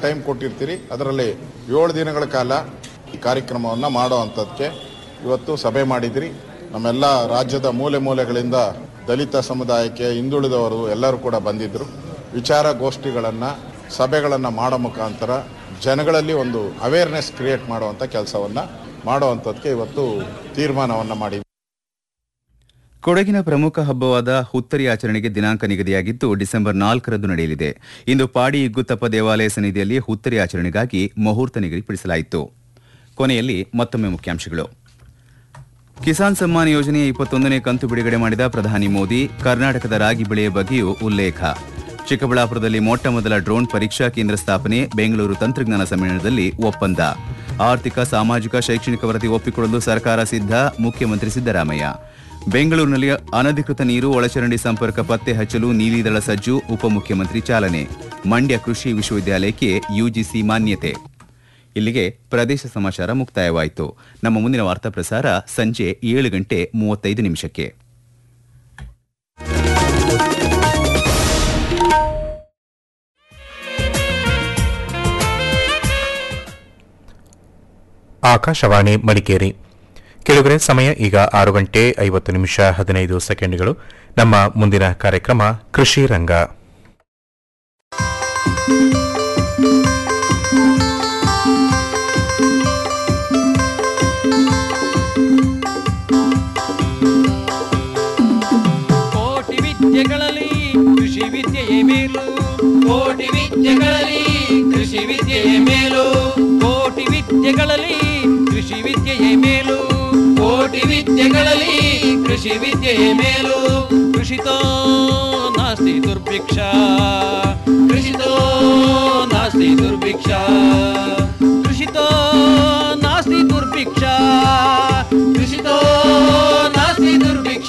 Time ಕೊಟ್ಟಿರ್ತೀರಿ ಅದರಲ್ಲಿ ಏಳು ದಿನಗಳ ಕಾಲ ಈ ಕಾರ್ಯಕ್ರಮವನ್ನು ಮಾಡೋ ಅಂಥದ್ದಕ್ಕೆ ಇವತ್ತು ಸಭೆ ಮಾಡಿದ್ರಿ ನಮ್ಮೆಲ್ಲ ರಾಜ್ಯದ ಮೂಲೆ ಮೂಲೆಗಳಿಂದ ದಲಿತ ಸಮುದಾಯಕ್ಕೆ ಹಿಂದುಳಿದವರು ಎಲ್ಲರೂ ಕೂಡ ಬಂದಿದ್ದರು ವಿಚಾರ ಗೋಷ್ಠಿಗಳನ್ನು ಸಭೆಗಳನ್ನು ಮಾಡೋ ಮುಖಾಂತರ ಜನಗಳಲ್ಲಿ ಒಂದು ಅವೇರ್ನೆಸ್ ಕ್ರಿಯೇಟ್ ಮಾಡುವಂಥ ಕೆಲಸವನ್ನು ಮಾಡುವಂಥದ್ದಕ್ಕೆ ಇವತ್ತು ತೀರ್ಮಾನವನ್ನು ಮಾಡಿದ್ವಿ ಕೊಡಗಿನ ಪ್ರಮುಖ ಹಬ್ಬವಾದ ಹುತ್ತರಿ ಆಚರಣೆಗೆ ದಿನಾಂಕ ನಿಗದಿಯಾಗಿದ್ದು ಡಿಸೆಂಬರ್ ನಾಲ್ಕರಂದು ನಡೆಯಲಿದೆ ಇಂದು ಪಾಡಿ ಇಗ್ಗುತ್ತಪ್ಪ ದೇವಾಲಯ ಸನ್ನಿಧಿಯಲ್ಲಿ ಹುತ್ತರಿ ಆಚರಣೆಗಾಗಿ ಮುಹೂರ್ತ ನಿಗದಿಪಡಿಸಲಾಯಿತು ಕೊನೆಯಲ್ಲಿ ಮತ್ತೊಮ್ಮೆ ಮುಖ್ಯಾಂಶಗಳು ಕಿಸಾನ್ ಸಮ್ಮಾನ್ ಯೋಜನೆಯ ಇಪ್ಪತ್ತೊಂದನೇ ಕಂತು ಬಿಡುಗಡೆ ಮಾಡಿದ ಪ್ರಧಾನಿ ಮೋದಿ ಕರ್ನಾಟಕದ ರಾಗಿ ಬೆಳೆಯ ಬಗ್ಗೆಯೂ ಉಲ್ಲೇಖ ಚಿಕ್ಕಬಳ್ಳಾಪುರದಲ್ಲಿ ಮೊಟ್ಟ ಮೊದಲ ಡ್ರೋನ್ ಪರೀಕ್ಷಾ ಕೇಂದ್ರ ಸ್ಥಾಪನೆ ಬೆಂಗಳೂರು ತಂತ್ರಜ್ಞಾನ ಸಮ್ಮೇಳನದಲ್ಲಿ ಒಪ್ಪಂದ ಆರ್ಥಿಕ ಸಾಮಾಜಿಕ ಶೈಕ್ಷಣಿಕ ವರದಿ ಒಪ್ಪಿಕೊಳ್ಳಲು ಸರ್ಕಾರ ಸಿದ್ಧ ಮುಖ್ಯಮಂತ್ರಿ ಸಿದ್ದರಾಮಯ್ಯ ಬೆಂಗಳೂರಿನಲ್ಲಿ ಅನಧಿಕೃತ ನೀರು ಒಳಚರಂಡಿ ಸಂಪರ್ಕ ಪತ್ತೆ ಹಚ್ಚಲು ನೀಲಿದಳ ಸಜ್ಜು ಉಪಮುಖ್ಯಮಂತ್ರಿ ಚಾಲನೆ ಮಂಡ್ಯ ಕೃಷಿ ವಿಶ್ವವಿದ್ಯಾಲಯಕ್ಕೆ ಯುಜಿಸಿ ಮಾನ್ಯತೆ ಇಲ್ಲಿಗೆ ಪ್ರದೇಶ ಸಮಾಚಾರ ಮುಕ್ತಾಯವಾಯಿತು ನಮ್ಮ ಮುಂದಿನ ವಾರ್ತಾ ಪ್ರಸಾರ ಸಂಜೆ ಏಳು ಗಂಟೆ ಮೂವತ್ತೈದು ನಿಮಿಷಕ್ಕೆ ಆಕಾಶವಾಣಿ ಮಡಿಕೇರಿ ಕೆಳಗರೆ ಸಮಯ ಈಗ ಆರು ಗಂಟೆ ಐವತ್ತು ನಿಮಿಷ ಹದಿನೈದು ಸೆಕೆಂಡ್ಗಳು ನಮ್ಮ ಮುಂದಿನ ಕಾರ್ಯಕ್ರಮ ಕೃಷಿ ರಂಗ ಕೋಟಿ ವಿದ್ಯೆಗಳಲ್ಲಿ ಕೃಷಿ ವಿದ್ಯೆಯೇ ಮೇಲು ಕೋಟಿ ವಿದ್ಯೆಗಳಲ್ಲಿ ಕೃಷಿ ವಿದ್ಯೆಯೇ ಮೇಲು ಕೋಟಿ ವಿದ್ಯೆಗಳಲ್ಲಿ ಕೃಷಿ ವಿದ್ಯೆಯೇ ಮೇಲು ಕೋಟಿ ವಿದ್ಯೆಗಳಲ್ಲಿ ಕೃಷಿ ವಿದ್ಯೆಯೇ ಮೇಲು ಕೃಷಿತೋ ನಾಸ್ತಿ ದುರ್ಭಿಕ್ಷ ಕೃಷಿತೋ ನಾಸ್ತಿ ದುರ್ಭಿಕ್ಷ ಕೃಷಿತೋ ನಾಸ್ತಿ ದುರ್ಭಿಕ್ಷ ಕೃಷಿತೋ ನಾಸ್ತಿ ದುರ್ಭಿಕ್ಷ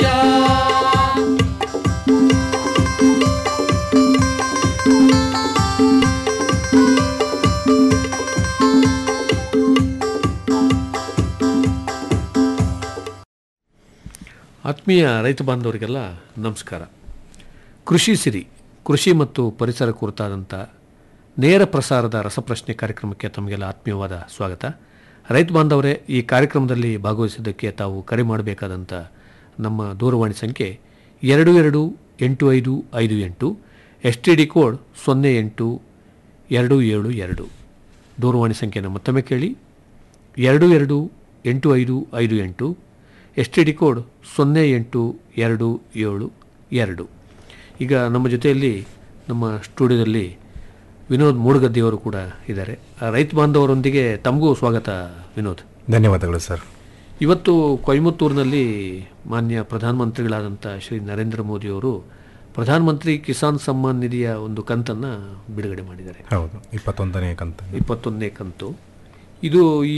ಆತ್ಮೀಯ ರೈತ ಬಾಂಧವರಿಗೆಲ್ಲ ನಮಸ್ಕಾರ ಕೃಷಿ ಸಿರಿ ಕೃಷಿ ಮತ್ತು ಪರಿಸರ ಕುರಿತಾದಂಥ ನೇರ ಪ್ರಸಾರದ ರಸಪ್ರಶ್ನೆ ಕಾರ್ಯಕ್ರಮಕ್ಕೆ ತಮಗೆಲ್ಲ ಆತ್ಮೀಯವಾದ ಸ್ವಾಗತ ರೈತ ಬಾಂಧವರೇ ಈ ಕಾರ್ಯಕ್ರಮದಲ್ಲಿ ಭಾಗವಹಿಸಿದ್ದಕ್ಕೆ ತಾವು ಕರೆ ಮಾಡಬೇಕಾದಂಥ ನಮ್ಮ ದೂರವಾಣಿ ಸಂಖ್ಯೆ ಎರಡು ಎರಡು ಎಂಟು ಐದು ಐದು ಎಂಟು ಎಸ್ ಟಿ ಡಿ ಕೋಡ್ ಸೊನ್ನೆ ಎಂಟು ಎರಡು ಏಳು ಎರಡು ದೂರವಾಣಿ ಸಂಖ್ಯೆಯನ್ನು ಮತ್ತೊಮ್ಮೆ ಕೇಳಿ ಎರಡು ಎರಡು ಎಂಟು ಐದು ಐದು ಎಂಟು ಎಸ್ ಟಿ ಡಿ ಕೋಡ್ ಸೊನ್ನೆ ಎಂಟು ಎರಡು ಏಳು ಎರಡು ಈಗ ನಮ್ಮ ಜೊತೆಯಲ್ಲಿ ನಮ್ಮ ಸ್ಟುಡಿಯೋದಲ್ಲಿ ವಿನೋದ್ ಮೂಡುಗದ್ದೆಯವರು ಕೂಡ ಇದ್ದಾರೆ ಆ ರೈತ ಬಾಂಧವರೊಂದಿಗೆ ತಮಗೂ ಸ್ವಾಗತ ವಿನೋದ್ ಧನ್ಯವಾದಗಳು ಸರ್ ಇವತ್ತು ಕೊಯಮತ್ತೂರಿನಲ್ಲಿ ಮಾನ್ಯ ಪ್ರಧಾನಮಂತ್ರಿಗಳಾದಂಥ ಶ್ರೀ ನರೇಂದ್ರ ಮೋದಿಯವರು ಪ್ರಧಾನಮಂತ್ರಿ ಕಿಸಾನ್ ಸಮ್ಮಾನ್ ನಿಧಿಯ ಒಂದು ಕಂತನ್ನು ಬಿಡುಗಡೆ ಮಾಡಿದ್ದಾರೆ ಹೌದು ಇಪ್ಪತ್ತೊಂದನೇ ಕಂತ ಇಪ್ಪತ್ತೊಂದನೇ ಕಂತು ಇದು ಈ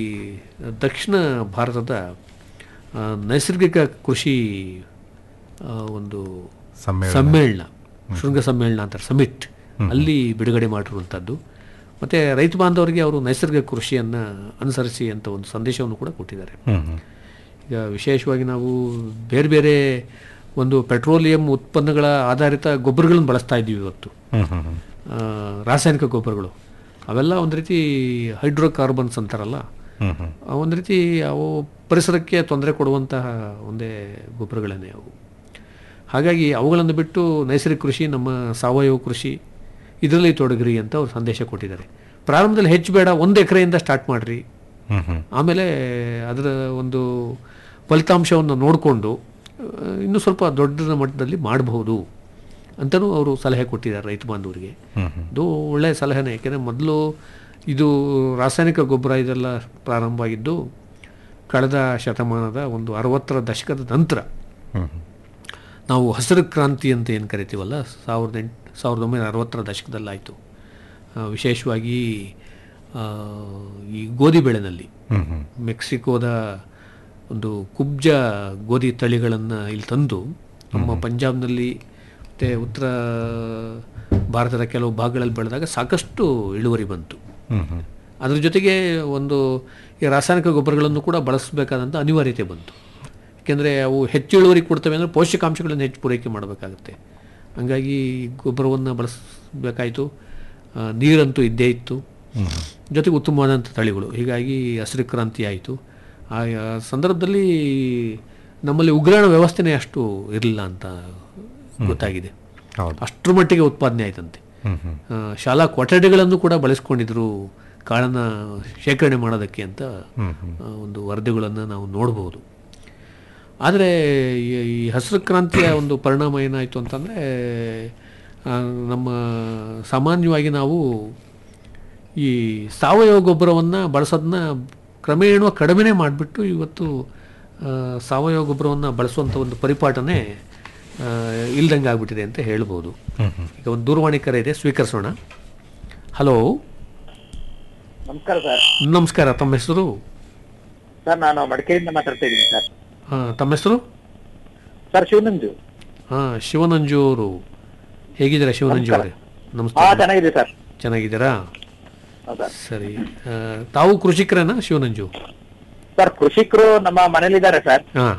ದಕ್ಷಿಣ ಭಾರತದ ಆ, ನೈಸರ್ಗಿಕ ಕೃಷಿ ಆ, ಒಂದು ಸಮ್ಮೇಳನ. ಸಮ್ಮೇಳನ ಶೃಂಗ ಸಮ್ಮೇಳನ ಅಂತಾರೆ ಸಮಿಟ್ ಅಲ್ಲಿ ಬಿಡುಗಡೆ ಮಾಡಿರುವಂಥದ್ದು ಮತ್ತು ರೈತ ಬಾಂಧವರಿಗೆ ಅವರು ನೈಸರ್ಗಿಕ ಕೃಷಿಯನ್ನು ಅನುಸರಿಸಿ ಅಂತ ಒಂದು ಸಂದೇಶವನ್ನು ಕೂಡ ಕೊಟ್ಟಿದ್ದಾರೆ ಹ್ಮ್ ಹ್ಮ್. ಈಗ ವಿಶೇಷವಾಗಿ ನಾವು ಬೇರೆ ಬೇರೆ ಒಂದು ಪೆಟ್ರೋಲಿಯಂ ಉತ್ಪನ್ನಗಳ ಆಧಾರಿತ ಗೊಬ್ಬರಗಳನ್ನು ಬಳಸ್ತಾ ಇದ್ದೀವಿ ಇವತ್ತು ಹ್ಮ್ ಹ್ಮ್ ಹ್ಮ್. ಆ, ರಾಸಾಯನಿಕ ಗೊಬ್ಬರಗಳು ಅವೆಲ್ಲ ಒಂದು ರೀತಿ ಹೈಡ್ರೋಕಾರ್ಬನ್ಸ್ ಅಂತಾರಲ್ಲ ಹ್ಮ್ ಹ್ಮ್. ಆ ಒಂದು ರೀತಿ ಅವು ಪರಿಸರಕ್ಕೆ ತೊಂದರೆ ಕೊಡುವಂತಹ ಒಂದೇ ಗೊಬ್ಬರಗಳೇ ಅವು ಹಾಗಾಗಿ ಅವುಗಳನ್ನು ಬಿಟ್ಟು ನೈಸರ್ಗಿಕ ಕೃಷಿ ನಮ್ಮ ಸಾವಯವ ಕೃಷಿ ಇದರಲ್ಲಿ ತೊಡಗ್ರಿ ಅಂತ ಅವ್ರು ಸಂದೇಶ ಕೊಟ್ಟಿದ್ದಾರೆ ಪ್ರಾರಂಭದಲ್ಲಿ ಹೆಚ್ಚು ಬೇಡ ಒಂದು ಎಕರೆಯಿಂದ ಸ್ಟಾರ್ಟ್ ಮಾಡಿರಿ ಹ್ಮ್ ಹ್ಮ್. ಆಮೇಲೆ ಅದರ ಒಂದು ಫಲಿತಾಂಶವನ್ನು ನೋಡಿಕೊಂಡು ಇನ್ನೂ ಸ್ವಲ್ಪ ದೊಡ್ಡ ಮಟ್ಟದಲ್ಲಿ ಮಾಡಬಹುದು ಅಂತಲೂ ಅವರು ಸಲಹೆ ಕೊಟ್ಟಿದ್ದಾರೆ ರೈತ ಬಾಂಧವರಿಗೆ ಹ್ಮ್ ಹ್ಮ್. ಇದು ಒಳ್ಳೆಯ ಸಲಹೆನೇ ಯಾಕೆಂದರೆ ಮೊದಲು ಇದು ರಾಸಾಯನಿಕ ಗೊಬ್ಬರ ಇದೆಲ್ಲ ಪ್ರಾರಂಭ ಆಗಿದ್ದು ಕಳೆದ ಶತಮಾನದ ಒಂದು ಅರವತ್ತರ ದಶಕದ ನಂತರ ಹ್ಮ್ ಹ್ಮ್. ನಾವು ಹಸಿರು ಕ್ರಾಂತಿ ಅಂತ ಏನು ಕರಿತೀವಲ್ಲ ಸಾವಿರದ ಎಂಟು ಸಾವಿರದ ಒಂಬೈನೂರ ಅರವತ್ತರ ದಶಕದಲ್ಲಾಯಿತು ಆ, ವಿಶೇಷವಾಗಿ ಆ, ಈ ಗೋಧಿ ಬೆಳೆನಲ್ಲಿ ಹ್ಮ್ ಹ್ಮ್. ಮೆಕ್ಸಿಕೋದ ಒಂದು ಕುಬ್ಜ ಗೋಧಿ ತಳಿಗಳನ್ನು ಇಲ್ಲಿ ತಂದು ನಮ್ಮ ಪಂಜಾಬ್ನಲ್ಲಿ ಮತ್ತು ಉತ್ತರ ಭಾರತದ ಕೆಲವು ಭಾಗಗಳಲ್ಲಿ ಬೆಳೆದಾಗ ಸಾಕಷ್ಟು ಇಳುವರಿ ಬಂತು ಹ್ಮ್ ಹ್ಮ್. ಅದ್ರ ಜೊತೆಗೆ ಒಂದು ಈ ರಾಸಾಯನಿಕ ಗೊಬ್ಬರಗಳನ್ನು ಕೂಡ ಬಳಸಬೇಕಾದಂಥ ಅನಿವಾರ್ಯತೆ ಬಂತು ಯಾಕೆಂದರೆ ಅವು ಹೆಚ್ಚು ಇಳುವರಿ ಕೊಡ್ತವೆ ಅಂದರೆ ಪೋಷಕಾಂಶಗಳನ್ನು ಹೆಚ್ಚು ಪೂರೈಕೆ ಮಾಡಬೇಕಾಗುತ್ತೆ ಹಂಗಾಗಿ ಗೊಬ್ಬರವನ್ನು ಬಳಸಬೇಕಾಯಿತು ಆ, ನೀರಂತೂ ಇದ್ದೇ ಇತ್ತು ಜೊತೆಗೆ ಉತ್ತಮವಾದಂಥ ತಳಿಗಳು ಹೀಗಾಗಿ ಹಸಿರು ಕ್ರಾಂತಿ ಆಯಿತು ಆ ಆ ಸಂದರ್ಭದಲ್ಲಿ ನಮ್ಮಲ್ಲಿ ಉಗ್ರಾಣ ವ್ಯವಸ್ಥೆನೇ ಅಷ್ಟು ಇರಲಿಲ್ಲ ಅಂತ ಗೊತ್ತಾಗಿದೆ ಹೌದು ಅಷ್ಟರ ಮಟ್ಟಿಗೆ ಉತ್ಪಾದನೆ ಆಯ್ತಂತೆ ಹ್ಮ್ ಹ್ಮ್ ಆ, ಶಾಲಾ ಕೊಠಡಿಗಳನ್ನು ಕೂಡ ಬಳಸ್ಕೊಂಡಿದ್ರು ಕಾಳನ್ನ ಶೇಖರಣೆ ಮಾಡೋದಕ್ಕೆ ಅಂತ ಆ, ಒಂದು ವರದಿಗಳನ್ನು ನಾವು ನೋಡಬಹುದು ಆದರೆ ಈ- ಈ ಹಸಿರು ಕ್ರಾಂತಿಯ ಒಂದು ಪರಿಣಾಮ ಏನಾಯಿತು ಅಂತಂದರೆ ನಮ್ಮ ಸಾಮಾನ್ಯವಾಗಿ ನಾವು ಈ ಸಾವಯವ ಗೊಬ್ಬರವನ್ನು ಬಳಸೋದನ್ನ ಕ್ರಮೇಣ ಕಡಿಮೆನೇ ಮಾಡಿಬಿಟ್ಟು ಇವತ್ತು ಆ, ಸಾವಯವ ಗೊಬ್ಬರವನ್ನು ಬಳಸುವಂಥ ಒಂದು ಪರಿಪಾಠನೆ ಇಲ್ದಂಗೆ ಆಗ್ಬಿಟ್ಟಿದೆ ಅಂತ ಹೇಳ್ಬೋದು ಈಗ ಒಂದು ದೂರವಾಣಿ ಕರೆ ಇದೆ ಸ್ವೀಕರಿಸೋಣ ಹಲೋ ನಮಸ್ಕಾರ ಸರ್ ನಮಸ್ಕಾರ ತಮ್ಮ ಹೆಸರು ಸರ್ ನಾನು ಮಡಿಕೇರಿಯಿಂದ ಮಾತಾಡ್ತಾ ಇದ್ದೀನಿ ಸರ್ ಆ, ತಮ್ಮ ಹೆಸರು ಸರ್ ಶಿವನಂಜು ಹಾಂ ಶಿವನಂಜು ಅವರು ಹೇಗಿದ್ದೀರಾ ಶಿವನಂಜು ಅವರೇ ಹಾ ನಮಸ್ತೆ ಚೆನ್ನಾಗಿದೆ ಸರ್ ಚೆನ್ನಾಗಿದ್ದೀರಾ ಹೌದಾ ಸರಿ ಆ, ತಾವು ಕೃಷಿಕರೇನಾ ಶಿವನಂಜು ಸರ್ ಕೃಷಿಕರು ನಮ್ಮ ಮನೇಲಿದ್ದಾರೆ ಸರ್ ಹಾಂ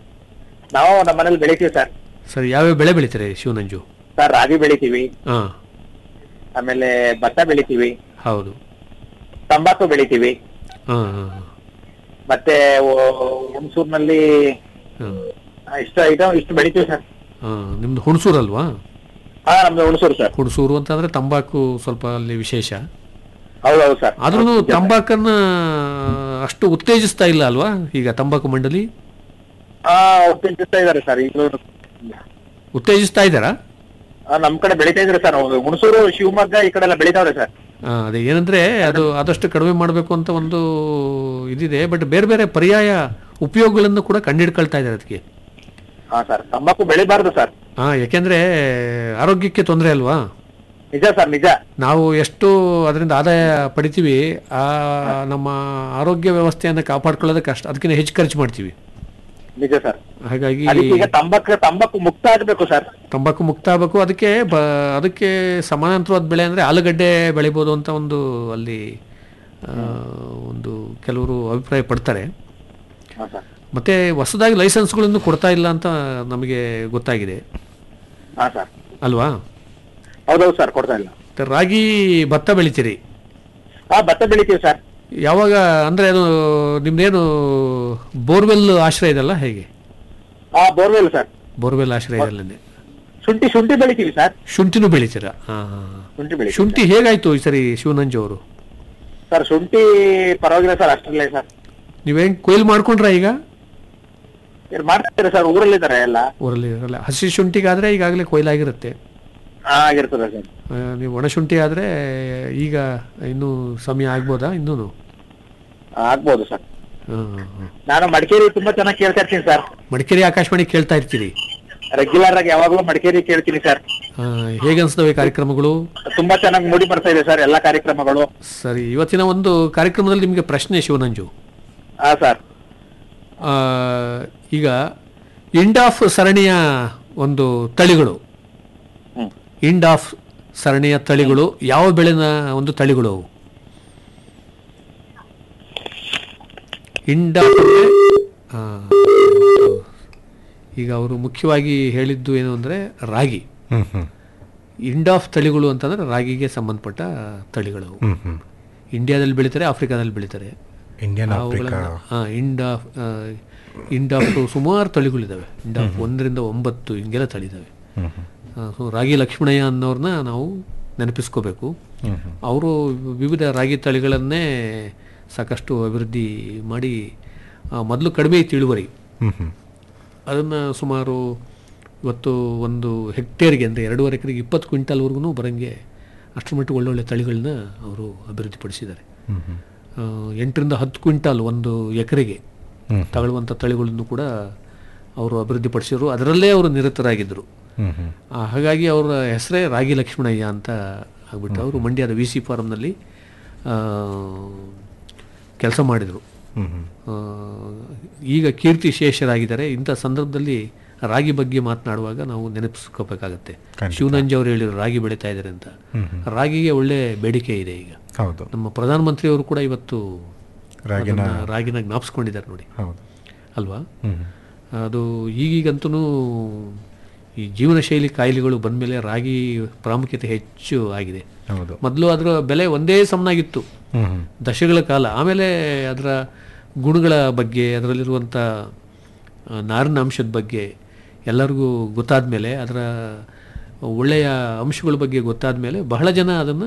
ನಾವು ನಮ್ಮ ಮನೇಲಿ ಬೆಳಿತೀವಿ ಸರ್ ಸರಿ ಯಾವ್ಯಾವ ಬೆಳೆ ಬೆಳಿತಾರೆ ಶಿವನಂಜು ಸರ್ ರಾಗಿ ಬೆಳಿತೀವಿ ಹಾಂ ಆಮೇಲೆ ಭತ್ತ ಬೆಳಿತೀವಿ ಹೌದು ತಂಬಾಕು ಬೆಳಿತೀವಿ ಹಾಂ ಹಾಂ ಮತ್ತೆ ಓ- ಹುಣಸೂರ್ನಲ್ಲಿ ಹಾಂ ಆ, ಇಷ್ಟು ಐಟಮ್ ಇಷ್ಟು ಬೆಳಿತೀವಿ ಸರ್ ಹಾಂ ನಿಮ್ದು ಹುಣಸೂರಲ್ವಾ ಹಾ ನಮ್ದು ಹುಣಸೂರು ಸರ್ ಹುಣಸೂರು ಅಂತಂದ್ರೆ ತಂಬಾಕು ಸ್ವಲ್ಪ ಅಲ್ಲಿ ವಿಶೇಷ ಹೌದೌದು ಸರ್ ಆದ್ರೂ ತಂಬಾಕನ್ನ ಅಷ್ಟು ಉತ್ತೇಜಿಸ್ತಾ ಇಲ್ಲ ಅಲ್ವಾ ಈಗ ತಂಬಾಕು ಮಂಡಳಿ ಹಾ ಉತ್ತೇಜಿಸ್ತಾ ಇದಾರೆ ಸರ್ ಈಗಲೂ ಉತ್ತೇಜಿಸ್ತಾ ಇದ್ದಾರಾ ಆ, ನಮ್ ಕಡೆ ಬೆಳಿತಾ ಇದ್ರೆ ಸರ್ ಹುಣಸೂರು ಶಿವಮೊಗ್ಗ ಈ ಕಡೆ ಎಲ್ಲ ಬೆಳಿತಾವ್ರೆ ಸರ್ ಆ, ಅದೇ ಏನಂದ್ರೆ ಅದು ಆದಷ್ಟು ಕಡಿಮೆ ಮಾಡಬೇಕು ಅಂತ ಒಂದು ಇದಿದೆ ಬಟ್ ಬೇರೆ ಬೇರೆ ಪರ್ಯಾಯ ಉಪಯೋಗಗಳನ್ನು ಕೂಡ ಕಂಡಿಡ್ಕೊಳ್ತಾ ಇದ್ದಾರೆ ಅದಕ್ಕೆ ಹಾ ಸರ್ ತಂಬಾಕು ಬೆಳಿಬಾರ್ದು ಸರ್ ಹಾ ಯಾಕೆಂದ್ರೆ ಆರೋಗ್ಯಕ್ಕೆ ತೊಂದರೆ ಅಲ್ವಾ ನಿಜ ಸರ್ ನಿಜ ನಾವು ಎಷ್ಟು ಅದರಿಂದ ಆದಾಯ ಪಡಿತೀವಿ ಆ ನಮ್ಮ ಆರೋಗ್ಯ ವ್ಯವಸ್ಥೆಯನ್ನು ಕಾಪಾಡ್ಕೊಳ್ಳೋದಕ್ಕೆ ಅಷ್ಟು ಅದಕ್ಕಿಂತ ಹೆಚ್ಚು ಖರ್ಚು ಮಾಡ್ತೀವಿ ನಿಜ ಸರ್ ಹಾಗಾಗಿ ಅದಕ್ಕೆ ಈಗ ತಂಬಾಕು ತಂಬಾಕು ಮುಕ್ತ ಆಗ್ಬೇಕು ಸರ್ ತಂಬಾಕು ಮುಕ್ತ ಆಗಬೇಕು ಅದಕ್ಕೆ ಬ ಅದಕ್ಕೆ ಸಮಾನಾಂತರವಾದ ಬೆಳೆ ಅಂದರೆ ಆಲೂಗಡ್ಡೆ ಬೆಳಿಬೋದು ಅಂತ ಒಂದು ಅಲ್ಲಿ ಆ, ಒಂದು ಕೆಲವರು ಅಭಿಪ್ರಾಯ ಪಡ್ತಾರೆ ಹಾ ಸರ್ ಮತ್ತೆ ಹೊಸದಾಗಿ ಲೈಸೆನ್ಸ್ಗಳನ್ನು ಕೊಡ್ತಾ ಇಲ್ಲ ಅಂತ ನಮಗೆ ಗೊತ್ತಾಗಿದೆ ಹಾ ಸರ್ ಅಲ್ವಾ ಹೌದೌದು ಸರ್ ಕೊಡ್ತಾ ಇಲ್ಲ ಮತ್ತೆ ರಾಗಿ ಭತ್ತ ಬೆಳಿತೀರಿ ಹಾ ಭತ್ತ ಬೆಳಿತೀವಿ ಸರ್ ಯಾವಾಗ ಅಂದರೆ ಅದು ನಿಮ್ದೇನು ಬೋರ್ವೆಲ್ ಆಶ್ರಯ ಇದಲ್ಲ ಹೇಗೆ ಹಾ ಬೋರ್ವೆಲ್ ಸರ್ ಬೋರ್ವೆಲ್ ಆಶ್ರಯದಲ್ಲೇ ಶುಂಠಿ ಶುಂಠಿ ಬೆಳಿತೀವಿ ಸರ್ ಶುಂಠಿನೂ ಬೆಳಿತೀರಾ ಹಾಂ ಹಾಂ ಶುಂಠಿ ಬೆಳಿತೀವಿ ಶುಂಠಿ ಹೇಗಾಯ್ತು ಈ ಸರಿ ಶಿವನಂಜು ಅವರು ಸರ್ ಶುಂಠಿ ಪರವಾಗಿಲ್ಲ ಸರ್ ಅಷ್ಟರಲ್ಲೇ ಸರ್ ನೀವೇನು ಕೊಯ್ಲು ಮಾಡ್ಕೊಂಡ್ರಾ ಈಗ ಏನ್ ಮಾಡ್ತಾರೆ ಸರ್ ಊರಲ್ಲಿದ್ದಾರೆ ಎಲ್ಲ ಊರಲ್ಲಿ ಇರಲ್ಲ ಹಸಿ ಶುಂಠಿಗಾದರೆ ಈಗಾಗಲೇ ಕೊಯ್ಲಾಗಿರುತ್ತೆ ಹಾ ಆಗಿರ್ತದೆ ಸರ್ ಆ, ನೀವು ಒಣ ಶುಂಠಿ ಆದರೆ ಈಗ ಇನ್ನೂ ಸಮಯ ಆಗ್ಬೋದಾ ಇನ್ನೂ ಆಗ್ಬೋದು ಸರ್ ನಾನು ಮಡಿಕೇರಿ ತುಂಬಾ ಚೆನ್ನಾಗಿ ಕೇಳ್ತಾ ಇರ್ತೀನಿ ಸರ್ ಮಡಿಕೇರಿ ಆಕಾಶವಾಣಿ ಕೇಳ್ತಾ ಇರ್ತೀರಿ ರೆಗ್ಯುಲರ್ ಆಗಿ ಯಾವಾಗ್ಲೂ ಮಡಿಕೇರಿ ಕೇಳ್ತೀನಿ ಸರ್ ಆ, ಹೇಗನ್ಸ್ತವೆ ಕಾರ್ಯಕ್ರಮಗಳು ತುಂಬಾ ಚೆನ್ನಾಗಿ ಮೂಡಿ ಬರ್ತಾ ಇದೆ ಸರ್ ಎಲ್ಲಾ ಕಾರ್ಯಕ್ರಮಗಳು ಸರಿ ಇವತ್ತಿನ ಒಂದು ಕಾರ್ಯಕ್ರಮದಲ್ಲಿ ನಿಮಗೆ ಪ್ರಶ್ನೆ ಶಿವನಂಜು ಹಾ ಸರ್ ಆ, ಈಗ ಇಂಡ್ ಆಫ್ ಸರಣಿಯ ಒಂದು ತಳಿಗಳು ಹ್ಮ್ ಇಂಡ್ ಆಫ್ ಸರಣಿಯ ತಳಿಗಳು ಯಾವ ಬೆಳೆನ ಒಂದು ತಳಿಗಳು ಅವು ಇಂಡ್ ಆಫ್ ಅಂದ್ರೆ, ಆ, ಈಗ ಅವರು ಮುಖ್ಯವಾಗಿ ಹೇಳಿದ್ದು ಏನು ಅಂದರೆ ರಾಗಿ ಹ್ಮ್ ಹ್ಮ್ ಇಂಡ್ ಆಫ್ ತಳಿಗಳು ಅಂತಂದ್ರೆ ರಾಗಿಗೆ ಸಂಬಂಧಪಟ್ಟ ತಳಿಗಳು ಅವು. ಹ್ಮ್ ಹ್ಮ್ ಇಂಡಿಯಾದಲ್ಲಿ ಬೆಳೀತಾರೆ ಆಫ್ರಿಕಾದಲ್ಲಿ ಬೆಳೀತಾರೆ ಇಂಡಿಯನ್ ಆಫ್ರಿಕಾ ಹಾಂ ಇಂಡ್ ಆಫ್ ಇಂಡ್ ಆಫ್ ಸುಮಾರು ತಳಿಗಳಿದ್ದಾವೆ ಇಂಡ್ ಆಫ್ ಒಂದರಿಂದ ಒಂಬತ್ತು ಹಿಂಗೆಲ್ಲ ತಳಿದಾವೆ ಹ್ಮ್ ಹ್ಮ್ ಸೊ ರಾಗಿ ಲಕ್ಷ್ಮಣಯ್ಯ ಅನ್ನೋರನ್ನ ನಾವು ನೆನಪಿಸ್ಕೋಬೇಕು ಅವರು ವಿವಿಧ ರಾಗಿ ತಳಿಗಳನ್ನೇ ಸಾಕಷ್ಟು ಅಭಿವೃದ್ಧಿ ಮಾಡಿ ಮೊದಲು ಕಡಿಮೆ ಇತ್ತು ಇಳುವರಿ ಹ್ಮ್ ಹ್ಮ್ ಅದನ್ನು ಸುಮಾರು ಇವತ್ತು ಒಂದು ಹೆಕ್ಟೇರ್ಗೆ ಅಂದರೆ ಎರಡೂವರೆ ಎಕರೆಗೆ ಇಪ್ಪತ್ತು ಕ್ವಿಂಟಲ್ವರೆಗೂ ಬರೋಂಗೆ ಅಷ್ಟರ ಮಟ್ಟಿಗೆ ಒಳ್ಳೊಳ್ಳೆ ತಳಿಗಳನ್ನ ಅವರು ಅಭಿವೃದ್ಧಿಪಡಿಸಿದ್ದಾರೆ ಹ್ಮ್ ಹ್ಮ್ ಆ, ಎಂಟರಿಂದ ಹತ್ತು ಕ್ವಿಂಟಾಲ್ ಒಂದು ಎಕರೆಗೆ ಹ್ಮ್. ತಗೊಳ್ಳುವಂಥ ತಳಿಗಳನ್ನು ಕೂಡ ಅವರು ಅಭಿವೃದ್ಧಿಪಡಿಸಿದ್ರು ಅದರಲ್ಲೇ ಅವರು ನಿರತರಾಗಿದ್ದರು ಹ್ಮ್ ಹ್ಮ್ ಆ, ಹಾಗಾಗಿ ಅವರ ಹೆಸರೇ ರಾಗಿ ಲಕ್ಷ್ಮಣಯ್ಯ ಅಂತ ಆಗ್ಬಿಟ್ಟು ಅವರು ಮಂಡ್ಯದ ವಿ ಸಿ ಫಾರಮ್ನಲ್ಲಿ ಕೆಲಸ ಮಾಡಿದರು ಹ್ಮ್ ಹ್ಮ್ ಆ, ಈಗ ಕೀರ್ತಿ ಶೇಷರಾಗಿದ್ದಾರೆ ಇಂಥ ಸಂದರ್ಭದಲ್ಲಿ ರಾಗಿ ಬಗ್ಗೆ ಮಾತನಾಡುವಾಗ ನಾವು ನೆನಪಿಸ್ಕೋಬೇಕಾಗತ್ತೆ ಖಂಡಿತ. ಶಿವನಂಜ್ ಅವರು ಹೇಳಿದ್ರು ರಾಗಿ ಬೆಳೀತಾ ಇದ್ದಾರೆ ಅಂತ ಹ್ಮ್ ಹ್ಮ್ ರಾಗಿಗೆ ಒಳ್ಳೆ ಬೇಡಿಕೆ ಇದೆ ಈಗ ಹೌದು ನಮ್ಮ ಪ್ರಧಾನಮಂತ್ರಿಯವರು ಕೂಡ ಇವತ್ತು ರಾಗಿನ ಅದನ್ನ ರಾಗಿನ ಜ್ಞಾಪಿಸ್ಕೊಂಡಿದ್ದಾರೆ ನೋಡಿ ಹೌದು ಅಲ್ವಾ ಹ್ಮ್ ಹ್ಮ್ ಅದು ಈಗೀಗಂತೂ ಈ ಜೀವನ ಶೈಲಿ ಕಾಯಿಲೆಗಳು ಬಂದಮೇಲೆ ರಾಗಿ ಪ್ರಾಮುಖ್ಯತೆ ಹೆಚ್ಚು ಆಗಿದೆ ಹೌದು ಮೊದಲು ಅದರ ಬೆಲೆ ಒಂದೇ ಸಮನಾಗಿತ್ತು ಹ್ಮ್ ಹ್ಮ್ ದಶಕಗಳ ಕಾಲ ಆಮೇಲೆ ಅದರ ಗುಣಗಳ ಬಗ್ಗೆ ಅದರಲ್ಲಿರುವಂಥ ಆ, ನಾರಿನ ಅಂಶದ ಬಗ್ಗೆ ಎಲ್ಲರಿಗೂ ಗೊತ್ತಾದ ಮೇಲೆ ಅದರ ಒಳ್ಳೆಯ ಅಂಶಗಳ ಬಗ್ಗೆ ಗೊತ್ತಾದ ಮೇಲೆ ಬಹಳ ಜನ ಅದನ್ನು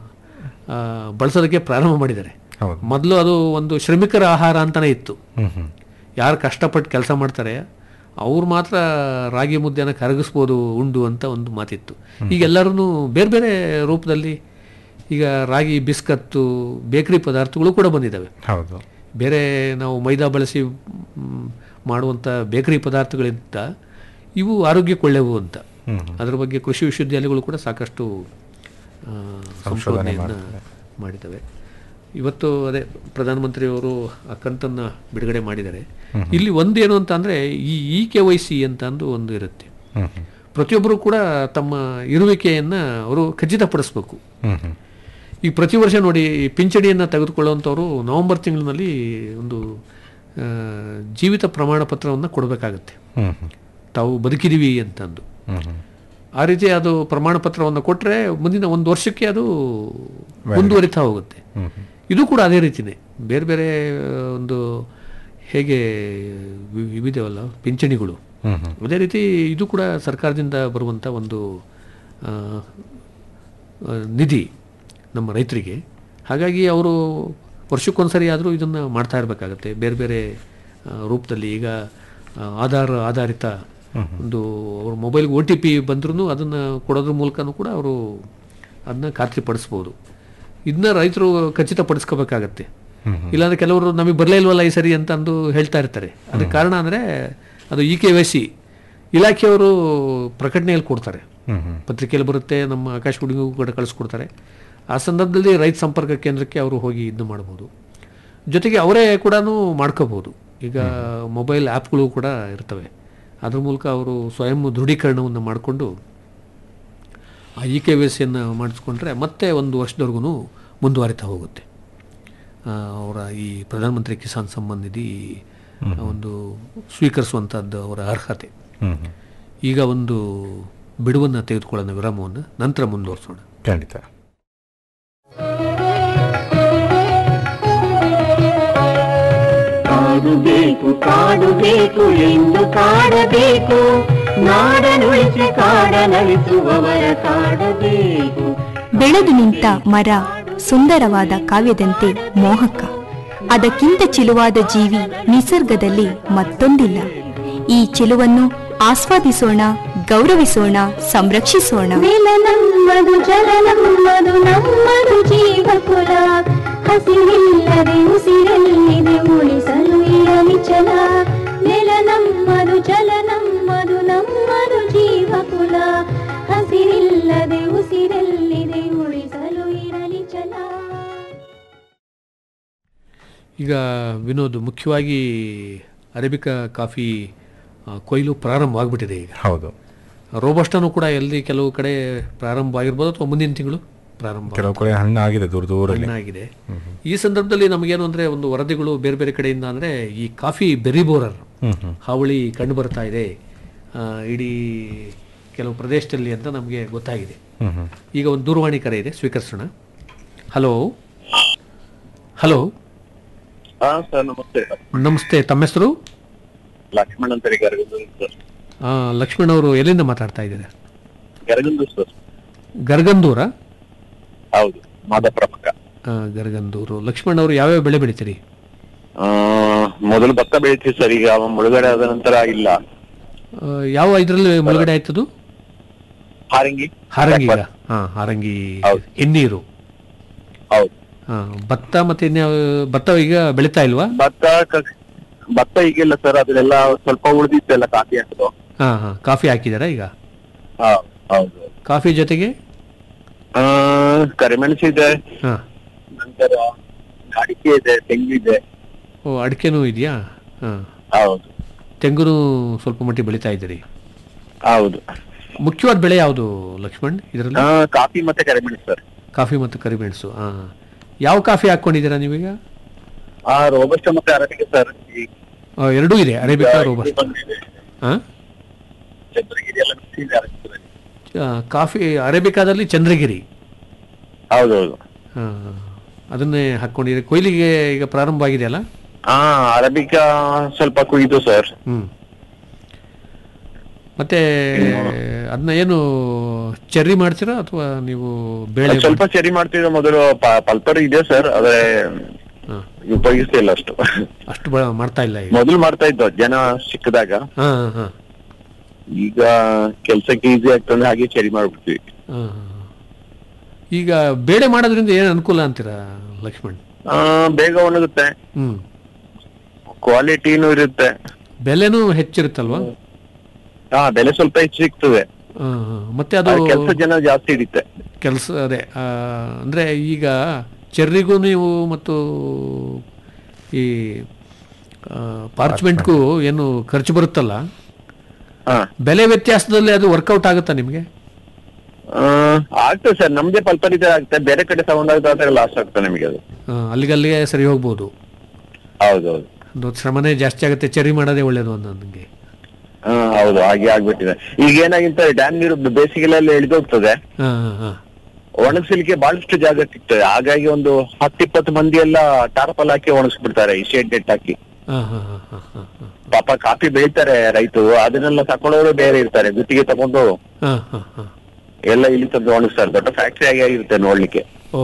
ಬಳಸೋದಕ್ಕೆ ಪ್ರಾರಂಭ ಮಾಡಿದ್ದಾರೆ ಹೌದು ಮೊದಲು ಅದು ಒಂದು ಶ್ರಮಿಕರ ಆಹಾರ ಅಂತಲೇ ಇತ್ತು ಹ್ಮ್ ಹ್ಮ್ ಯಾರು ಕಷ್ಟಪಟ್ಟು ಕೆಲಸ ಮಾಡ್ತಾರೆ ಅವ್ರು ಮಾತ್ರ ರಾಗಿ ಮುದ್ದೆನ ಕರಗಿಸ್ಬೋದು ಉಂಡು ಅಂತ ಒಂದು ಮಾತಿತ್ತು ಈಗ ಎಲ್ಲರೂ ಬೇರೆ ಬೇರೆ ರೂಪದಲ್ಲಿ ಈಗ ರಾಗಿ ಬಿಸ್ಕತ್ತು ಬೇಕರಿ ಪದಾರ್ಥಗಳು ಕೂಡ ಬಂದಿದ್ದಾವೆ ಹೌದು ಬೇರೆ ನಾವು ಮೈದಾ ಬಳಸಿ ಮ್, ಮಾಡುವಂಥ ಬೇಕರಿ ಪದಾರ್ಥಗಳಿಂದ ಇವು ಆರೋಗ್ಯಕ್ಕೆ ಒಳ್ಳೆಯವು ಅಂತ ಅದರ ಬಗ್ಗೆ ಕೃಷಿ ವಿಶ್ವವಿದ್ಯಾಲಯಗಳು ಕೂಡ ಸಾಕಷ್ಟು ಆ, ಸಂಶೋಧನೆಯನ್ನು ಮಾಡಿದ್ದಾವೆ ಇವತ್ತು ಅದೇ ಪ್ರಧಾನಮಂತ್ರಿಯವರು ಆ ಕಂತನ್ನು ಬಿಡುಗಡೆ ಮಾಡಿದ್ದಾರೆ ಇಲ್ಲಿ ಒಂದೇನು ಅಂತ ಅಂದರೆ ಈ ಇ ಕೆ ವೈ ಸಿ ಅಂತ ಅಂದು ಒಂದು ಇರುತ್ತೆ ಹ್ಮ್ ಹ್ಮ್ ಪ್ರತಿಯೊಬ್ಬರು ಕೂಡ ತಮ್ಮ ಇರುವಿಕೆಯನ್ನು ಅವರು ಖಚಿತಪಡಿಸ್ಬೇಕು ಹ್ಮ್ ಹ್ಮ್ ಈ ಪ್ರತಿ ವರ್ಷ ನೋಡಿ ಈ ಪಿಂಚಣಿಯನ್ನು ತೆಗೆದುಕೊಳ್ಳುವಂಥವ್ರು ನವೆಂಬರ್ ತಿಂಗಳಿನಲ್ಲಿ ಒಂದು ಆ, ಜೀವಿತ ಪ್ರಮಾಣ ಪತ್ರವನ್ನು ಕೊಡಬೇಕಾಗತ್ತೆ ಹ್ಮ್ ಹ್ಮ್ ತಾವು ಬದುಕಿದೀವಿ ಅಂತಂದು ಹ್ಮ್ ಹ್ಮ್ ಆ ರೀತಿ ಅದು ಪ್ರಮಾಣ ಪತ್ರವನ್ನು ಕೊಟ್ಟರೆ ಮುಂದಿನ ಒಂದು ವರ್ಷಕ್ಕೆ ಅದು ಮುಂದುವರಿತಾ ಹೋಗುತ್ತೆ ಹ್ಮ್ ಹ್ಮ್ ಇದು ಕೂಡ ಅದೇ ರೀತಿನೇ ಬೇರೆ ಬೇರೆ ಆ, ಒಂದು ಹೇಗೆ ವಿ- ಇವಿದೆವಲ್ಲ ಪಿಂಚಣಿಗಳು ಹ್ಮ್ ಹ್ಮ್ ಅದೇ ರೀತಿ ಇದು ಕೂಡ ಸರ್ಕಾರದಿಂದ ಬರುವಂಥ ಒಂದು ಆ, ಆ, ನಿಧಿ ನಮ್ಮ ರೈತರಿಗೆ ಹಾಗಾಗಿ ಅವರು ವರ್ಷಕ್ಕೊಂದ್ಸರಿ ಆದರೂ ಇದನ್ನು ಮಾಡ್ತಾ ಇರಬೇಕಾಗತ್ತೆ ಬೇರೆ ಬೇರೆ ಆ, ರೂಪದಲ್ಲಿ ಈಗ ಆ, ಆಧಾರ್ ಆಧಾರಿತ ಒಂದು ಅವ್ರ ಮೊಬೈಲ್ಗೆ ಒ ಟಿ ಪಿ ಬಂದ್ರೂ ಅದನ್ನು ಕೊಡೋದ್ರ ಮೂಲಕನೂ ಕೂಡ ಅವರು ಅದನ್ನ ಖಾತ್ರಿಪಡಿಸ್ಬೋದು ಇದನ್ನ ರೈತರು ಖಚಿತಪಡಿಸ್ಕೋಬೇಕಾಗತ್ತೆ ಇಲ್ಲಾಂದ್ರೆ ಕೆಲವರು ನಮಗೆ ಬರಲೇ ಇಲ್ವಲ್ಲ ಈ ಸರಿ ಅಂತ ಅಂದು ಹೇಳ್ತಾ ಇರ್ತಾರೆ ಅದಕ್ಕೆ ಕಾರಣ ಅಂದರೆ ಅದು ಇ ಕೆ ವೈ ಸಿ ಇಲಾಖೆಯವರು ಪ್ರಕಟಣೆಯಲ್ಲಿ ಕೊಡ್ತಾರೆ ಹ್ಮ್ ಹ್ಮ್ ಪತ್ರಿಕೆಯಲ್ಲಿ ಬರುತ್ತೆ ನಮ್ಮ ಆಕಾಶವಾಣಿಗೂ ಕೂಡ ಕಳಿಸ್ಕೊಡ್ತಾರೆ ಆ ಸಂದರ್ಭದಲ್ಲಿ ರೈತ ಸಂಪರ್ಕ ಕೇಂದ್ರಕ್ಕೆ ಅವರು ಹೋಗಿ ಇದು ಮಾಡ್ಬೋದು ಜೊತೆಗೆ ಅವರೇ ಕೂಡ ಮಾಡ್ಕೋಬೋದು ಈಗ ಮೊಬೈಲ್ ಆ್ಯಪ್ಗಳು ಕೂಡ ಇರ್ತವೆ ಅದ್ರ ಮೂಲಕ ಅವರು ಸ್ವಯಂ ದೃಢೀಕರಣವನ್ನು ಮಾಡಿಕೊಂಡು ಆ ಇ ಕೆ ವಿ ಸಿಯನ್ನು ಮಾಡಿಸ್ಕೊಂಡ್ರೆ ಮತ್ತೆ ಒಂದು ವರ್ಷದವರೆಗೂ ಮುಂದುವರಿತಾ ಹೋಗುತ್ತೆ ಆ, ಅವರ ಈ ಪ್ರಧಾನಮಂತ್ರಿ ಕಿಸಾನ್ ಸಮ್ಮಾನ್ ನಿಧಿ ಒಂದು ಸ್ವೀಕರಿಸುವಂಥದ್ದು ಅವರ ಅರ್ಹತೆ ಹ್ಮ್ ಹ್ಮ್ ಈಗ ಒಂದು ಬಿಡುವನ್ನು ತೆಗೆದುಕೊಳ್ಳೋಣ ವಿರಾಮವನ್ನು ನಂತರ ಮುಂದುವರಿಸೋಣ ಖಂಡಿತ ಕಾಡುಬೇಕು ಕಾಡುಬೇಕು ಎಂದು ಕಾಡಬೇಕು ನಾಡನುಳಿಸಿ ಕಾಡನಳಿಸುವವರ ಕಾಡಬೇಕು ಬೆಳೆದು ನಿಂತ ಮರ ಸುಂದರವಾದ ಕಾವ್ಯದಂತೆ ಮೋಹಕ ಅದಕ್ಕಿಂತ ಚಿಲುವಾದ ಜೀವಿ ನಿಸರ್ಗದಲ್ಲಿ ಮತ್ತೊಂದಿಲ್ಲ ಈ ಚಿಲುವನ್ನು ಆಸ್ವಾದಿಸೋಣ ಗೌರವಿಸೋಣ ಸಂರಕ್ಷಿಸೋಣ ನೆಲ ನಮ್ಮದು ಜಲ ನಮ್ಮದು ನಮ್ಮದು ಜೀವಕುಲ ಹಸಿರಿಲ್ಲದೆ ಉಸಿರಲ್ಲಿದೆ ಉಳಿಸಲು ಇರಲಿ ಛಲ ನೆಲ ನಮ್ಮದು ಜಲ ನಮ್ಮದು ನಮ್ಮದು ಜೀವಕುಲ ಹಸಿರಿಲ್ಲದೆ ಉಸಿರಲ್ಲಿದೆ ಉಳಿಸಲು ಇರಲಿ ಛಲ ಈಗ ವಿನೋದ್ ಮುಖ್ಯವಾಗಿ ಅರೇಬಿಕಾ ಕಾಫಿ ಆ, ಕೊಯ್ಲು ಪ್ರಾರಂಭ ಆಗಿಬಿಟ್ಟಿದೆ ಈಗ ಹೌದು ರೋಬಸ್ಟನು ಕೂಡ ಎಲ್ಲಿ ಕೆಲವು ಕಡೆ ಪ್ರಾರಂಭ ಆಗಿರ್ಬೋದು ಅಥವಾ ಮುಂದಿನ ತಿಂಗಳು ಪ್ರಾರಂಭ ಕೆಲವು ಕಡೆ ಹಣ್ಣು ಆಗಿದೆ ದೂರ ದೂರಲ್ಲಿ ಆಗಿದೆ ಈ ಸಂದರ್ಭದಲ್ಲಿ ನಮಗೇನು ಅಂದರೆ ಒಂದು ವರದಿಗಳು ಬೇರೆ ಬೇರೆ ಕಡೆಯಿಂದ ಅಂದರೆ ಈ ಕಾಫಿ ಬೆರಿ ಬೋರರ್ ಹ್ಮ್ ಹ್ಮ್ ಹಾವಳಿ ಕಂಡು ಬರ್ತಾ ಇದೆ ಆ, ಇಡೀ ಕೆಲವು ಪ್ರದೇಶದಲ್ಲಿ ಅಂತ ನಮಗೆ ಗೊತ್ತಾಗಿದೆ ಹ್ಮ್ ಹ್ಮ್ ಈಗ ಒಂದು ದೂರವಾಣಿ ಕರೆ ಇದೆ ಸ್ವೀಕರಿಸೋಣ ಹಲೋ ಹಲೋ ಹಾ ಸರ್ ನಮಸ್ತೆ ನಮಸ್ತೆ ತಮ್ಮ ಹೆಸರು ಲಕ್ಷ್ಮಣ್ ಅಂತ ಗರಗಂದು ಸರ್ ಆ, ಲಕ್ಷ್ಮಣ್ ಅವರು ಎಲ್ಲಿಂದ ಮಾತಾಡ್ತಾ ಇದ್ದಾರೆ ಗರಗಂದು ಸರ್ ಗರ್ಗಂದೂರ ಹೌದು ಮಾದಪುರ ಪಕ್ಕ ಆ, ಗರ್ಗಂದೂರು ಲಕ್ಷ್ಮಣ್ ಅವರು ಯಾವ್ಯಾವ ಬೆಳೆ ಬೆಳಿತೀರಿ ಆ, ಮೊದಲು ಭತ್ತ ಬೆಳಿತೀವಿ ಸರ್ ಈಗ ಅವ ಮುಳುಗಡೆ ಆದ ನಂತರ ಇಲ್ಲ ಆ, ಯಾವ ಇದರಲ್ಲಿ ಮುಳುಗಡೆ ಆಯ್ತದು ಹಾರಂಗಿ ಹಾರಂಗಿ ಈಗ ಹಾ ಹಾರಂಗಿ ಹೌದು. ಎನ್ನೀರು ಹೌದು ಹಾ ಭತ್ತ ಮತ್ತೆ ಇನ್ಯಾವ ಭತ್ತ ಈಗ ಬೆಳಿತಾ ಇಲ್ವಾ ಭತ್ತ ಕ- ಭತ್ತ ಈಗಿಲ್ಲ ಸರ್ ಅದನ್ನೆಲ್ಲ ಸ್ವಲ್ಪ ಉಳಿದಿತ್ತೆಲ್ಲ ಕಾಫಿ ಹಾಕೋದು ಹಾ ಹಾ ಕಾಫಿ ಹಾಕಿದಾರಾ ಈಗ ಹಾ ಹೌದು ಕಾಫಿ ಜೊತೆಗೆ ಆ, ಕರಿಮೆಣಸು ಇದೆ ಹಾ ನಂತರ ಅಡಿಕೆ ಇದೆ ತೆಂಗಿದೆ ಓ ಅಡಿಕೆನೂ ಇದೆಯಾ ಹಾ ಹೌದು ತೆಂಗುನು ಸ್ವಲ್ಪ ಮಟ್ಟಿಗೆ ಬೆಳಿತಾ ಇದ್ದೀರಿ ಹೌದು ಮುಖ್ಯವಾದ ಬೆಳೆ ಯಾವುದು ಲಕ್ಷ್ಮಣ್ ಇದರಲ್ಲಿ ಆ, ಕಾಫಿ ಮತ್ತೆ ಕರಿಮೆಣಸು ಸರ್ ಕಾಫಿ ಮತ್ತು ಕರಿಮೆಣಸು ಹಾ ಯಾವ ಕಾಫಿ ಹಾಕ್ಕೊಂಡಿದ್ದೀರಾ ನೀವೀಗ ಆ ರೋಬಸ್ಟ ಮತ್ತೆ ಅರಬಿಗೆ ಸರ್ ಈ ಆ, ಎರಡೂ ಇದೆ ಅರೇಬಿಕಾ ಈಗ ರೋಬಸ್ಟ್ ಇದು ಬಂದಿದೆ. ಹಾ ಚಂದ್ರಗಿರಿ ಎಲ್ಲ ಮಿಕ್ಸ್ ಇದೆ ಆಗ್ತದೆ. ಆ, ಕಾಫಿ ಅರೇಬಿಕಾದಲ್ಲಿ ಚಂದ್ರಗಿರಿ ಹೌದೌದು ಆ, ಅದನ್ನೇ ಹಾಕ್ಕೊಂಡಿರಿ ಕೊಯ್ಲಿಗೆ ಈಗ ಪ್ರಾರಂಭ ಆಗಿದೆಯಲ್ಲ ಹಾ ಅರಬಿಕಾ ಸ್ವಲ್ಪ ಕುಯ್ದು ಸರ್ ಹ್ಮ್ ಮತ್ತೆ ಅದನ್ನ ಏನು ಚೆರ್ರಿ ಮಾಡ್ತೀರಾ ಅಥವಾ ನೀವು ಬೇಳೆ ಸ್ವಲ್ಪ ಸರಿ ಮಾಡ್ತಿದ್ದೆ ಮೊದಲು ಪ- ಪಲ್ಪರ್ ಇದೆ ಸರ್ ಆದ್ರೆ ಹಾ. ಉಪಯೋಗಿಸ್ತಿಲ್ಲ ಅಷ್ಟು ಅಷ್ಟು ಬ- ಮಾಡ್ತಾ ಇಲ್ಲ ಈಗ ಮೊದಲು ಮಾಡ್ತಾ ಇದ್ದು ಜನ ಸಿಕ್ಕದಾಗ ಹಾ ಹಾ ಈಗ ಕೆಲ್ಸಕ್ಕೆ ಈಸಿ ಆಗ್ತಂದ್ರೆ ಹಾಗೆ ಸರಿ ಮಾಡ್ಬಿಡ್ತೀವಿ ಹಾ, ಹಾ. ಈಗ ಬೇಳೆ ಮಾಡೋದ್ರಿಂದ ಏನು ಅನುಕೂಲ ಅಂತೀರಾ ಲಕ್ಷ್ಮಣ್ ಆ, ಬೇಗ ಒಣಗುತ್ತೆ ಹ್ಮ್ ಕ್ವಾಲಿಟಿನೂ ಇರುತ್ತೆ ಬೆಲೆನೂ ಹೆಚ್ಚಿರುತ್ತಲ್ವಾ ಹಾ ಬೆಲೆ ಸ್ವಲ್ಪ ಹೆಚ್ಚು ಸಿಗ್ತದೆ ಹಾ, ಹಾ. ಮತ್ತೆ ಅದು ಕೆಲಸ ಜನ ಜಾಸ್ತಿ ಹಿಡಿತೆ ಕೆಲಸ ಅದೇ ಆ, ಅಂದ್ರೆ ಈಗ ಚೆರ್ರಿಗೂ ನೀವು ಮತ್ತು ಈ ಪಾರ್ಚ್ಮೆಂಟ್ಗೂ ಏನು ಖರ್ಚು ಬರುತ್ತಲ್ಲ ಹಾ ಬೆಲೆ ವ್ಯತ್ಯಾಸದಲ್ಲಿ ಅದು ವರ್ಕೌಟ್ ಆಗುತ್ತಾ ನಿಮಗೆ ಆ, ಆಗ್ತದೆ ಸರ್ ನಮ್ದೇ ಪಲ್ಪರ್ ಇದೆ ಆಗ್ತದೆ ಬೇರೆ ಕಡೆ ತಗೊಂಡಾಗ ಲಾಸ್ ಆಗ್ತದೆ ನಿಮಗೆ ಅದು ಆ, ಅಲ್ಲಿಗಲ್ಲಿಗೆ ಸರಿ ಹೋಗ್ಬೋದು ಹೌದೌದು ಒಂದು ಶ್ರಮನೇ ಜಾಸ್ತಿ ಆಗುತ್ತೆ ಚೆರ್ರಿ ಮಾಡೋದೇ ಒಳ್ಳೇದು ಅಂತ ನನಗೆ ಹಾ ಹೌದು ಹಾಗೆ ಆಗ್ಬಿಟ್ಟಿದೆ ಈಗ ಏನಾಗಿಂತ ಡ್ಯಾಮ್ ನೀರು ಬೇಸಿಗೆಲೆಲ್ಲ ಇಳಿದೋಗ್ತದೆ ಹಾ ಹಾ ಒಣಗಿಸ್ಲಿಕ್ಕೆ ಬಹಳಷ್ಟು ಜಾಗ ಸಿಗ್ತದೆ ಹಾಗಾಗಿ ಒಂದು ಹತ್ತಿಪ್ಪತ್ತು ಮಂದಿ ಎಲ್ಲ ಟಾರ್ಪಲ್ ಹಾಕಿ ಒಣಗಿಸ್ಬಿಡ್ತಾರೆ ಈ ಶೇಡ್ ನೆಟ್ ಹಾಕಿ ಹಾ ಹಾ ಹಾ ಹಾ ಹಾ ಹಾ ಪಾಪ ಕಾಫಿ ಬೆಳಿತಾರೆ ರೈತರು ಅದನ್ನೆಲ್ಲ ತಕೊಳ್ಳೋರು ಬೇರೆ ಇರ್ತಾರೆ ಗುತ್ತಿಗೆ ತಗೊಂಡು ಹಾ ಹಾ ಹಾ ಎಲ್ಲ ಇಲ್ಲಿ ತಂದು ಒಣಗಿಸ್ತಾರೆ ದೊಡ್ಡ ಫ್ಯಾಕ್ಟ್ರಿ ಆಗಿ ಆಗಿರುತ್ತೆ ನೋಡ್ಲಿಕ್ಕೆ ಓ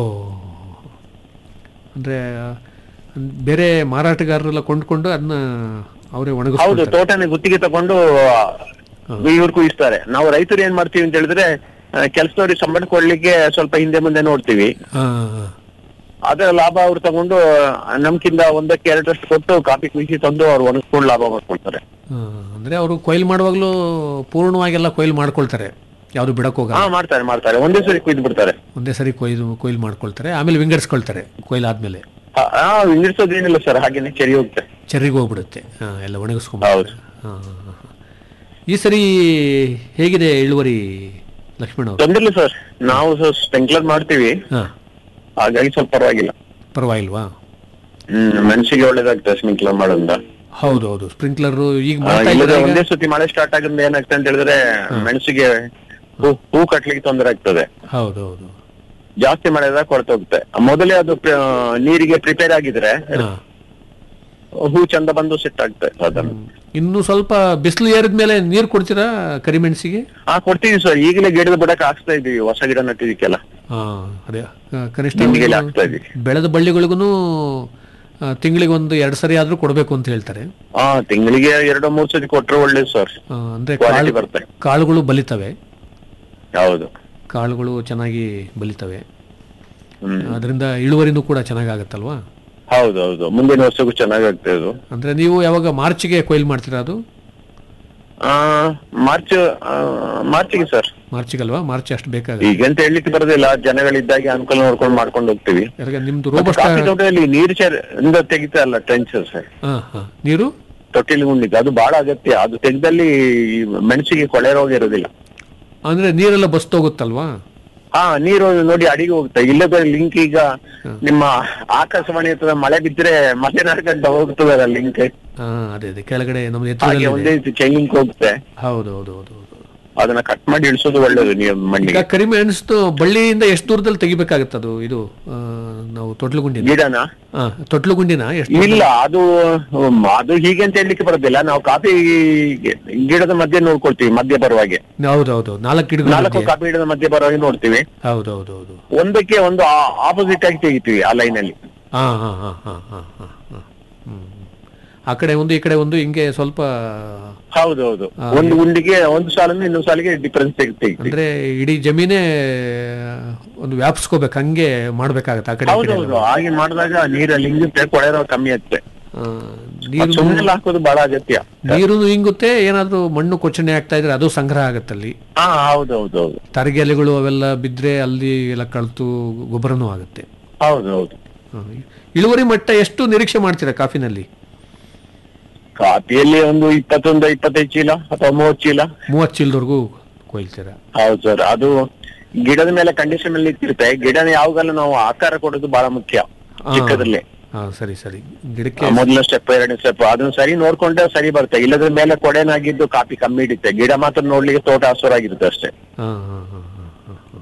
ಅಂದ್ರೆ ಆ, ಬೇರೆ ಮಾರಾಟಗಾರರೆಲ್ಲ ಕೊಂಡ್ಕೊಂಡು ಅದನ್ನ ಅವರೇ ಹೌದು ಒಣಗಿಸ್ಕೊಳ್ತಾರೆ ತೋಟನೇ ಗುತ್ತಿಗೆ ತಗೊಂಡು ಇವ್ರು ಕುಯಿಸ್ತಾರೆ ನಾವು ರೈತರು ಏನ್ ಮಾಡ್ತೀವಿ ಅಂತ ಹೇಳಿದ್ರೆ ಕೆಲಸದವ್ರಿಗೆ ಸಂಬಳ ಕೊಡ್ಲಿಕ್ಕೆ ಸ್ವಲ್ಪ ಹಿಂದೆ ಮುಂದೆ ನೋಡ್ತೀವಿ ಹಾ ಹಾ ಅದರ ಲಾಭ ಅವ್ರು ತಗೊಂಡು ಆ, ನಮ್ಕಿಂತ ಒಂದಕ್ಕೆ ಎರಡರಷ್ಟು ಕೊಟ್ಟು ಕಾಫಿ ಕುಯಿಸಿ ತಂದು ಅವ್ರು ಒಣಗಿಸ್ಕೊಂಡು ಲಾಭ ಮಾಡ್ಕೊಳ್ತಾರೆ ಆ, ಅಂದ್ರೆ ಅವರು ಕೊಯ್ಲು ಮಾಡುವಾಗಲೂ ಪೂರ್ಣವಾಗೆಲ್ಲ ಕೊಯ್ಲು ಮಾಡ್ಕೊಳ್ತಾರೆ ಯಾವುದು ಬಿಡಕ್ ಹೋಗಲ್ಲ ಹಾ ಮಾಡ್ತಾರೆ ಮಾಡ್ತಾರೆ ಒಂದೇ ಸರಿ ಕುಯ್ದು ಬಿಡ್ತಾರೆ ಒಂದೇ ಸರಿ ಕೊಯ್ದು ಕೊಯ್ಲು ಮಾಡ್ಕೊಳ್ತಾರೆ ಆಮೇಲೆ ವಿಂಗಡಿಸ್ಕೊಳ್ತಾರೆ ಕೊಯ್ಲು ಆದ್ಮೇಲೆ ಹಾ ವಿಂಗಡಿಸೋದೇನಿಲ್ಲ ಸರ್ ಹಾಗೇನೆ ಸರಿ ಹೋಗುತ್ತೆ ಚೆರ್ರಿಗೆ ಹೋಗ್ಬಿಡುತ್ತೆ ಆ, ಎಲ್ಲ ಹೌದು. ಒಣಗಿಸ್ಕೊಂಡ್ಬಿಡ್ತಾರೆ ಹಾ, ಹಾ, ಹಾ, ಹಾ. ಈ ಸರಿ ಹೇಗಿದೆ ಇಳುವರಿ ಲಕ್ಷ್ಮಣ್ ಅವರು ತೊಂದ್ರೆ ಇಲ್ಲ ಸರ್ ನಾವು ಸ್ಪ್ರಿಂಕ್ಲರ್ ಮಾಡ್ತೀವಿ ಹಾ ಹಾಗಾಗಿ ಸ್ವಲ್ಪ ಪರವಾಗಿಲ್ಲ ಪರವಾಗಿಲ್ವಾ ಹ್ಮ್ ಮನ್ಸಿಗೆ ಒಳ್ಳೇದಾಗ್ತದೆ ಸ್ಪ್ರಿಂಕ್ಲರ್ ಮಾಡೋದ್ರಿಂದ ಹೌದು ಹೌದು ಸ್ಪ್ರಿಂಕ್ಲರ್ ಈಗ ಆ, ಮಾಡ್ತಾ ಇಲ್ಲದ್ರೆ ಇದ್ದಾರೆ ಒಂದೇ ಸತಿ ಮಳೆ ಸ್ಟಾರ್ಟ್ ಆಗಿದ್ರೆ ಏನಾಗ್ತದೆ ಅಂತ ಹೇಳಿದ್ರೆ ಮೆಣಸಿಗೆ ಹೂ ಹೂ ಕಟ್ಲಿಕ್ಕೆ ತೊಂದರೆ ಆಗ್ತದೆ ಹೌದು ಹೌದು ಜಾಸ್ತಿ ಮಳೆ ಆದಾಗ ಕೊರತೆ ಹೋಗುತ್ತೆ ಮೊದಲೇ ಅದು ಪ್ರ- ನೀರಿಗೆ ಪ್ರಿಪೇರ್ ಆಗಿದ್ರೆ ಹಾ. ಹೂ ಚಂದ ಬಂದು ಸೆಟ್ ಆಗ್ತದೆ ಸಾಧಾರಣ ಇನ್ನು ಸ್ವಲ್ಪ ಬಿಸಿಲು ಏರಿದ ಮೇಲೆ ನೀರು ಕೊಡ್ತೀರಾ ಕರಿಮೆಣಸಿಗೆ ಹಾ ಕೊಡ್ತೀವಿ ಸರ್ ಈಗಲೇ ಗಿಡದ ಬುಡಕ್ಕೆ ಹಾಕ್ಸ್ತಾ ಇದೀವಿ ಹೊಸ ಗಿಡ ನಟ್ಟಿದಕ್ಕೆಲ್ಲ ಹಾ ಅದೇ ಆ, ಕನಿಷ್ಠ ನಿಮ್ಗೆಲ್ಲ ಒಂದು ಆಗ್ತಾ ಇದೀವಿ ಬೆಳೆದ ಬಳ್ಳಿಗಳಿಗೂ ತಿಂಗಳಿಗೆ ಒಂದು ಎರಡು ಸರಿ ಆದ್ರೂ ಕೊಡಬೇಕು ಅಂತ ಹೇಳ್ತಾರೆ ಹಾ ತಿಂಗಳಿಗೆ ಎರಡು ಮೂರು ಸತಿ ಕೊಟ್ರೆ ಒಳ್ಳೇದು ಸರ್ ಆ, ಅಂದ್ರೆ Quality ಕಾಳು- ಬರುತ್ತೆ. ಕಾಳುಗಳು ಬಲಿತವೆ ಹೌದು ಕಾಳುಗಳು ಚೆನ್ನಾಗಿ ಬಲಿತವೆ ಹ್ಮ್ ಅದರಿಂದ ಇಳುವರಿನೂ ಕೂಡ ಚೆನ್ನಾಗಿ ಆಗುತ್ತಲ್ವಾ ಹೌದು ಹೌದು ಮುಂದಿನ ವರ್ಷಕ್ಕೂ ಚೆನ್ನಾಗಾಗ್ತದೆ ಅದು ಅಂದ್ರೆ ನೀವು ಯಾವಾಗ ಮಾರ್ಚ್ಗೆ ಕೊಯ್ಲು ಮಾಡ್ತೀರಾ ಅದು ಆ ಮಾರ್ಚ್ ಆ, ಮಾರ್ಚಿಗೆ ಸರ್ ಮಾರ್ಚಿಗಲ್ವಾ ಮಾರ್ಚ್ ಅಷ್ಟು ಬೇಕಾಗುತ್ತೆ ಈಗಂತ ಹೇಳಲಿಕ್ಕೆ ಬರೋದಿಲ್ಲ ಜನಗಳಿದ್ದಾಗೆ ಅನುಕೂಲ ನೋಡ್ಕೊಂಡು ಮಾಡ್ಕೊಂಡು ಹೋಗ್ತೀವಿ ಯಾಕಂದ್ರೆ ನಿಮ್ದು ಮತ್ತೆ ರೋಬಸ್ಟ ಕಾಫಿ ತೋಟದಲ್ಲಿ ನೀರು ಚೇರ್ ಇಂದ ತೆಗಿತಾ ಅಲ್ಲ ಟ್ರೆಂಚಸ್ ಹಾ ಹಾ ನೀರು ತೊಟ್ಟಿಲಿ ಗುಂಡಿಗೆ ಅದು ಬಹಳ ಅಗತ್ಯ ಅದು ತೆಗೆದಲ್ಲಿ ಮೆಣಸಿಗೆ ಕೊಳೆ ರೋಗ ಇರೋದಿಲ್ಲ ಅಂದ್ರೆ ನೀರೆಲ್ಲ ಬಸ್ತೋಗುತ್ತಲ್ವಾ ಹಾ ನೀರು ನೋಡಿ ಅಡಿಗೆ ಹೋಗುತ್ತೆ ಇಲ್ಲದ ಲಿಂಕ್ ಈಗ ನಿಮ್ಮ ಆಕಾಶವಾಣಿ ಹತ್ರ ಮಳೆ ಬಿದ್ರೆ ಮಳೆ ನಡ್ಕೊಂತ ಹೋಗ್ತದಲ್ಲ ಲಿಂಕ್ ಹಾ ಅದೇ ಅದೇ ಕೆಳಗಡೆ ನಮ್ಮ ಹಾಗೆ ಎತ್ತರದಲ್ಲಿ ಒಂದೇ ರೀತಿ ಚೈನಿಂಗ್ ಹೋಗುತ್ತೆ ಹೌದು ಹೌದು ಹೌದು ಹೌದು ಅದನ್ನ ಕಟ್ ಮಾಡಿ ಇಳಿಸೋದು ಒಳ್ಳೇದು ನೀವು ಈಗ ಮಣ್ಣಿಗೆ ಕರಿಮೆಣಸು ಬಳ್ಳಿಯಿಂದ ಎಷ್ಟು ದೂರದಲ್ಲಿ ತೆಗಿಬೇಕಾಗತ್ತೆ ಅದು ಇದು ಆ, ನಾವು ತೊಟ್ಲುಗುಂಡಿನ ಗಿಡನ ಹಾ ತೊಟ್ಲುಗುಂಡಿನ ಎಷ್ಟು ಇಲ್ಲ ಅದು ಹ್ಮ್, ಅದು ಹೀಗೆ ಅಂತ ಹೇಳಲಿಕ್ಕೆ ಬರೋದಿಲ್ಲ ನಾವು ಕಾಫಿ ಗಿಡದ ಮಧ್ಯೆ ನೋಡ್ಕೊಳ್ತೀವಿ ಮಧ್ಯ ಬರುವಾಗೆ ಹೌದು ಹೌದು ನಾಲ್ಕು ಗಿಡಗಳ ನಾಲ್ಕು ಮಧ್ಯೆ. ಕಾಫಿ ಗಿಡದ ಮಧ್ಯೆ ಬರುವಾಗೆ ನೋಡ್ತೀವಿ ಹೌದು ಹೌದು ಹೌದು ಒಂದಕ್ಕೆ ಒಂದು ಆಪೋಸಿಟ್ ಆಗಿ ತೆಗಿತೀವಿ ಆ ಲೈನ್ ಅಲ್ಲಿ ಹಾ ಹಾ ಹಾ ಹಾ ಹಾ ಹಾ ಹಾ ಹ್ಮ್ ಆ ಕಡೆ ಒಂದು ಈ ಕಡೆ ಒಂದು ಹಿಂಗೆ ಸ್ವಲ್ಪ ಹೌದೌದು ಹಾ, ಒಂದು ಗುಂಡಿಗೆ ಒಂದು ಸಾಲಿಂದ ಇನ್ನೊಂದು ಸಾಲಿಗೆ ಡಿಫರೆನ್ಸ್ ತೆಗಿತೀವಿ ಅಂದ್ರೆ ಇಡೀ ಜಮೀನೇ ಒಂದು ವ್ಯಾಪಿಸ್ಕೋಬೇಕು ಹಂಗೆ ಮಾಡ್ಬೇಕಾಗತ್ತೆ ಆ ಕಡೆ ಈ ಕಡೆ ಹೌದೌದು ಎಲ್ಲ. ಹಾಗೆ ಮಾಡಿದಾಗ ನೀರಲ್ಲಿ ಹಿಂಗುತ್ತೆ ಕೊಳೆ ರೋಗ ಕಮ್ಮಿ ಆಗುತ್ತೆ ಆ, ನೀರು ಸುಮ್ಮನೆ ಹಾಕೋದು ಬಹಳ ಅಗತ್ಯ ನೀರು ಹಿಂಗುತ್ತೆ ಏನಾದ್ರೂ ಮಣ್ಣು ಕೊಚ್ಚಣೆ ಆಗ್ತಾ ಇದ್ರೆ ಅದು ಸಂಗ್ರಹ ಆಗತ್ತಲ್ಲಿ ಹಾ ಹೌದೌದು ಹೌದು ತರಗೆ ಎಲೆಗಳು ಅವೆಲ್ಲ ಬಿದ್ರೆ ಅಲ್ಲಿ ಎಲ್ಲ ಕಳ್ತು ಗೊಬ್ಬರನೂ ಆಗುತ್ತೆ ಹೌದೌದು ಆ, ಇಳುವರಿ ಮಟ್ಟ ಎಷ್ಟು ನಿರೀಕ್ಷೆ ಮಾಡ್ತೀರಾ ಕಾಫಿನಲ್ಲಿ ಕಾಫಿಯಲ್ಲಿ ಒಂದು ಇಪ್ಪತ್ತೊಂದು ಇಪ್ಪತ್ತೈದು ಚೀಲ ಅಥವಾ ಮೂವತ್ತು ಚೀಲ ಮೂವತ್ತು ಚೀಲದವರೆಗೂ ಕೊಯ್ಲ್ತೀರಾ ಹೌದು ಸರ್ ಅದು ಗಿಡದ ಮೇಲೆ ಕಂಡೀಷನ್ ಮೇಲೆ ನಿಂತಿರುತ್ತೆ ಗಿಡನ ಯಾವಾಗಲೂ ನಾವು ಆಕಾರ ಕೊಡೋದು ಬಹಳ ಮುಖ್ಯ ಚಿಕ್ಕದ್ರಲ್ಲಿ ಹಾ ಹಾ ಸರಿ ಸರಿ ಗಿಡಕ್ಕೆ ಮೊದಲ ಸ್ಟೆಪ್ ಎರಡನೇ ಸ್ಟೆಪ್ ಅದನ್ನ ಸರಿ ನೋಡ್ಕೊಂಡ್ರೆ ಸರಿ ಬರುತ್ತೆ ಇಲ್ಲದ್ರ ಮೇಲೆ ಕೊಡೆನಾಗಿದ್ದು ಕಾಪಿ ಕಮ್ಮಿ ಹಿಡಿತೆ ಗಿಡ ಮಾತ್ರ ನೋಡ್ಲಿಕ್ಕೆ ತೋಟ ಹಸುರಾಗಿರುತ್ತೆ ಅಷ್ಟೇ ಹಾ ಹಾ ಹಾ ಹಾ ಹಾ ಹಾ.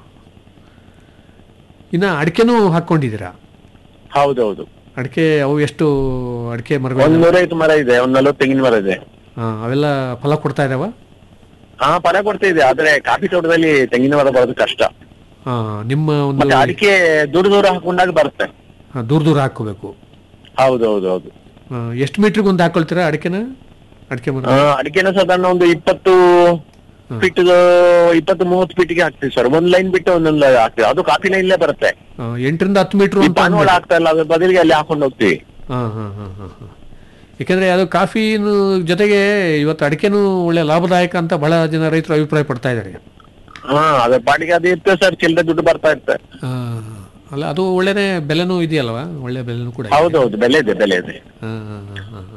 ಇನ್ನ ಅಡಿಕೆನೂ ಹಾಕೊಂಡಿದ್ದೀರಾ ಹೌದೌದು ಅಡಿಕೆ ಅವು ಎಷ್ಟು ಅಡಿಕೆ ಒಂದ್ ಮರಗಳು ನೂರೈವತ್ತು ಮರ ಇದೆ ಒಂದ್ ನಲ್ವತ್ತು ತೆಂಗಿನ ಮರ ಇದೆ ಹಾ ಅವೆಲ್ಲ ಫಲ ಕೊಡ್ತಾ ಇದಾವ ಹಾ ಫಲ ಕೊಡ್ತಾ ಇದೆ ಆದ್ರೆ ಕಾಫಿ ತೋಟದಲ್ಲಿ ತೆಂಗಿನ ಮರ ಬರೋದು ಕಷ್ಟ ಹಾ ನಿಮ್ಮ ಒಂದು ಮತ್ತೆ ಅಡಿಕೆ ದೂರ ದೂರ ಹಾಕೊಂಡಾಗ ಬರುತ್ತೆ ಹಾ, ದೂರ ದೂರ ಹಾಕೋಬೇಕು ಹೌದೌದು ಹೌದು ಎಷ್ಟು ಮೀಟ್ರಿಗೆ ಒಂದು ಹಾಕೊಳ್ತೀರಾ ಅಡಿಕೆನ ಅಡಿಕೆ ಮರ ಆ, ಅಡಿಕೆನ ಸಾಧಾರಣ ಒಂದು ಇಪ್ಪತ್ತು ಫೀಟ್ ಇಪ್ಪತ್ತು ಮೂವತ್ತು ಫೀಟ್ಗೆ ಹಾಕ್ತೀವಿ ಸರ್ ಒಂದ್ ಲೈನ್ ಬಿಟ್ಟು ಒಂದೊಂದ್ ಲೈನ್ ಹಾಕ್ತೀವಿ ಅದು ಕಾಫಿ ಲೈನ್ಲೇ ಬರುತ್ತೆ ಆ, ಎಂಟರಿಂದ ಹತ್ತು ಮೀಟರ್ ಈ ಅಂತ ಪಾನೋಳ ಅಂದ್ಬಿಟ್ಟು. ಆಗ್ತಾ ಇಲ್ಲ ಅದ್ರ ಬದಲಿಗೆ ಅಲ್ಲಿ ಹಾಕೊಂಡು ಹೋಗ್ತೀವಿ ಹಾ ಹಾ ಹಾ ಹಾ ಹಾ ಯಾಕಂದ್ರೆ ಅದು ಕಾಫಿನು ಜೊತೆಗೆ ಇವತ್ತು ಅಡಿಕೆನೂ ಒಳ್ಳೆ ಲಾಭದಾಯಕ ಅಂತ ಬಹಳ ಜನ ರೈತರು ಅಭಿಪ್ರಾಯ ಪಡ್ತಾ ಇದ್ದಾರೆ ಹಾ ಅದ್ರ ಪಾಟಿಗೆ ಅದು ಇರ್ತದೆ ಸರ್ ಚಿಲ್ಲರೆ ದುಡ್ಡು ಬರ್ತಾ ಇರ್ತದೆ ಆ, ಅಲ್ಲ ಅದು ಒಳ್ಳೆನೆ ಬೆಲೆನೂ ಇದೆಯಲ್ವಾ ಒಳ್ಳೆ ಬೆಲೆನೂ ಕೂಡ ಇದೆ. ಹೌದೌದು ಬೆಲೆ ಇದೆ ಬೆಲೆ ಇದೆ ಹಾ, ಹಾ, ಹಾ, ಹಾ, ಹಾ.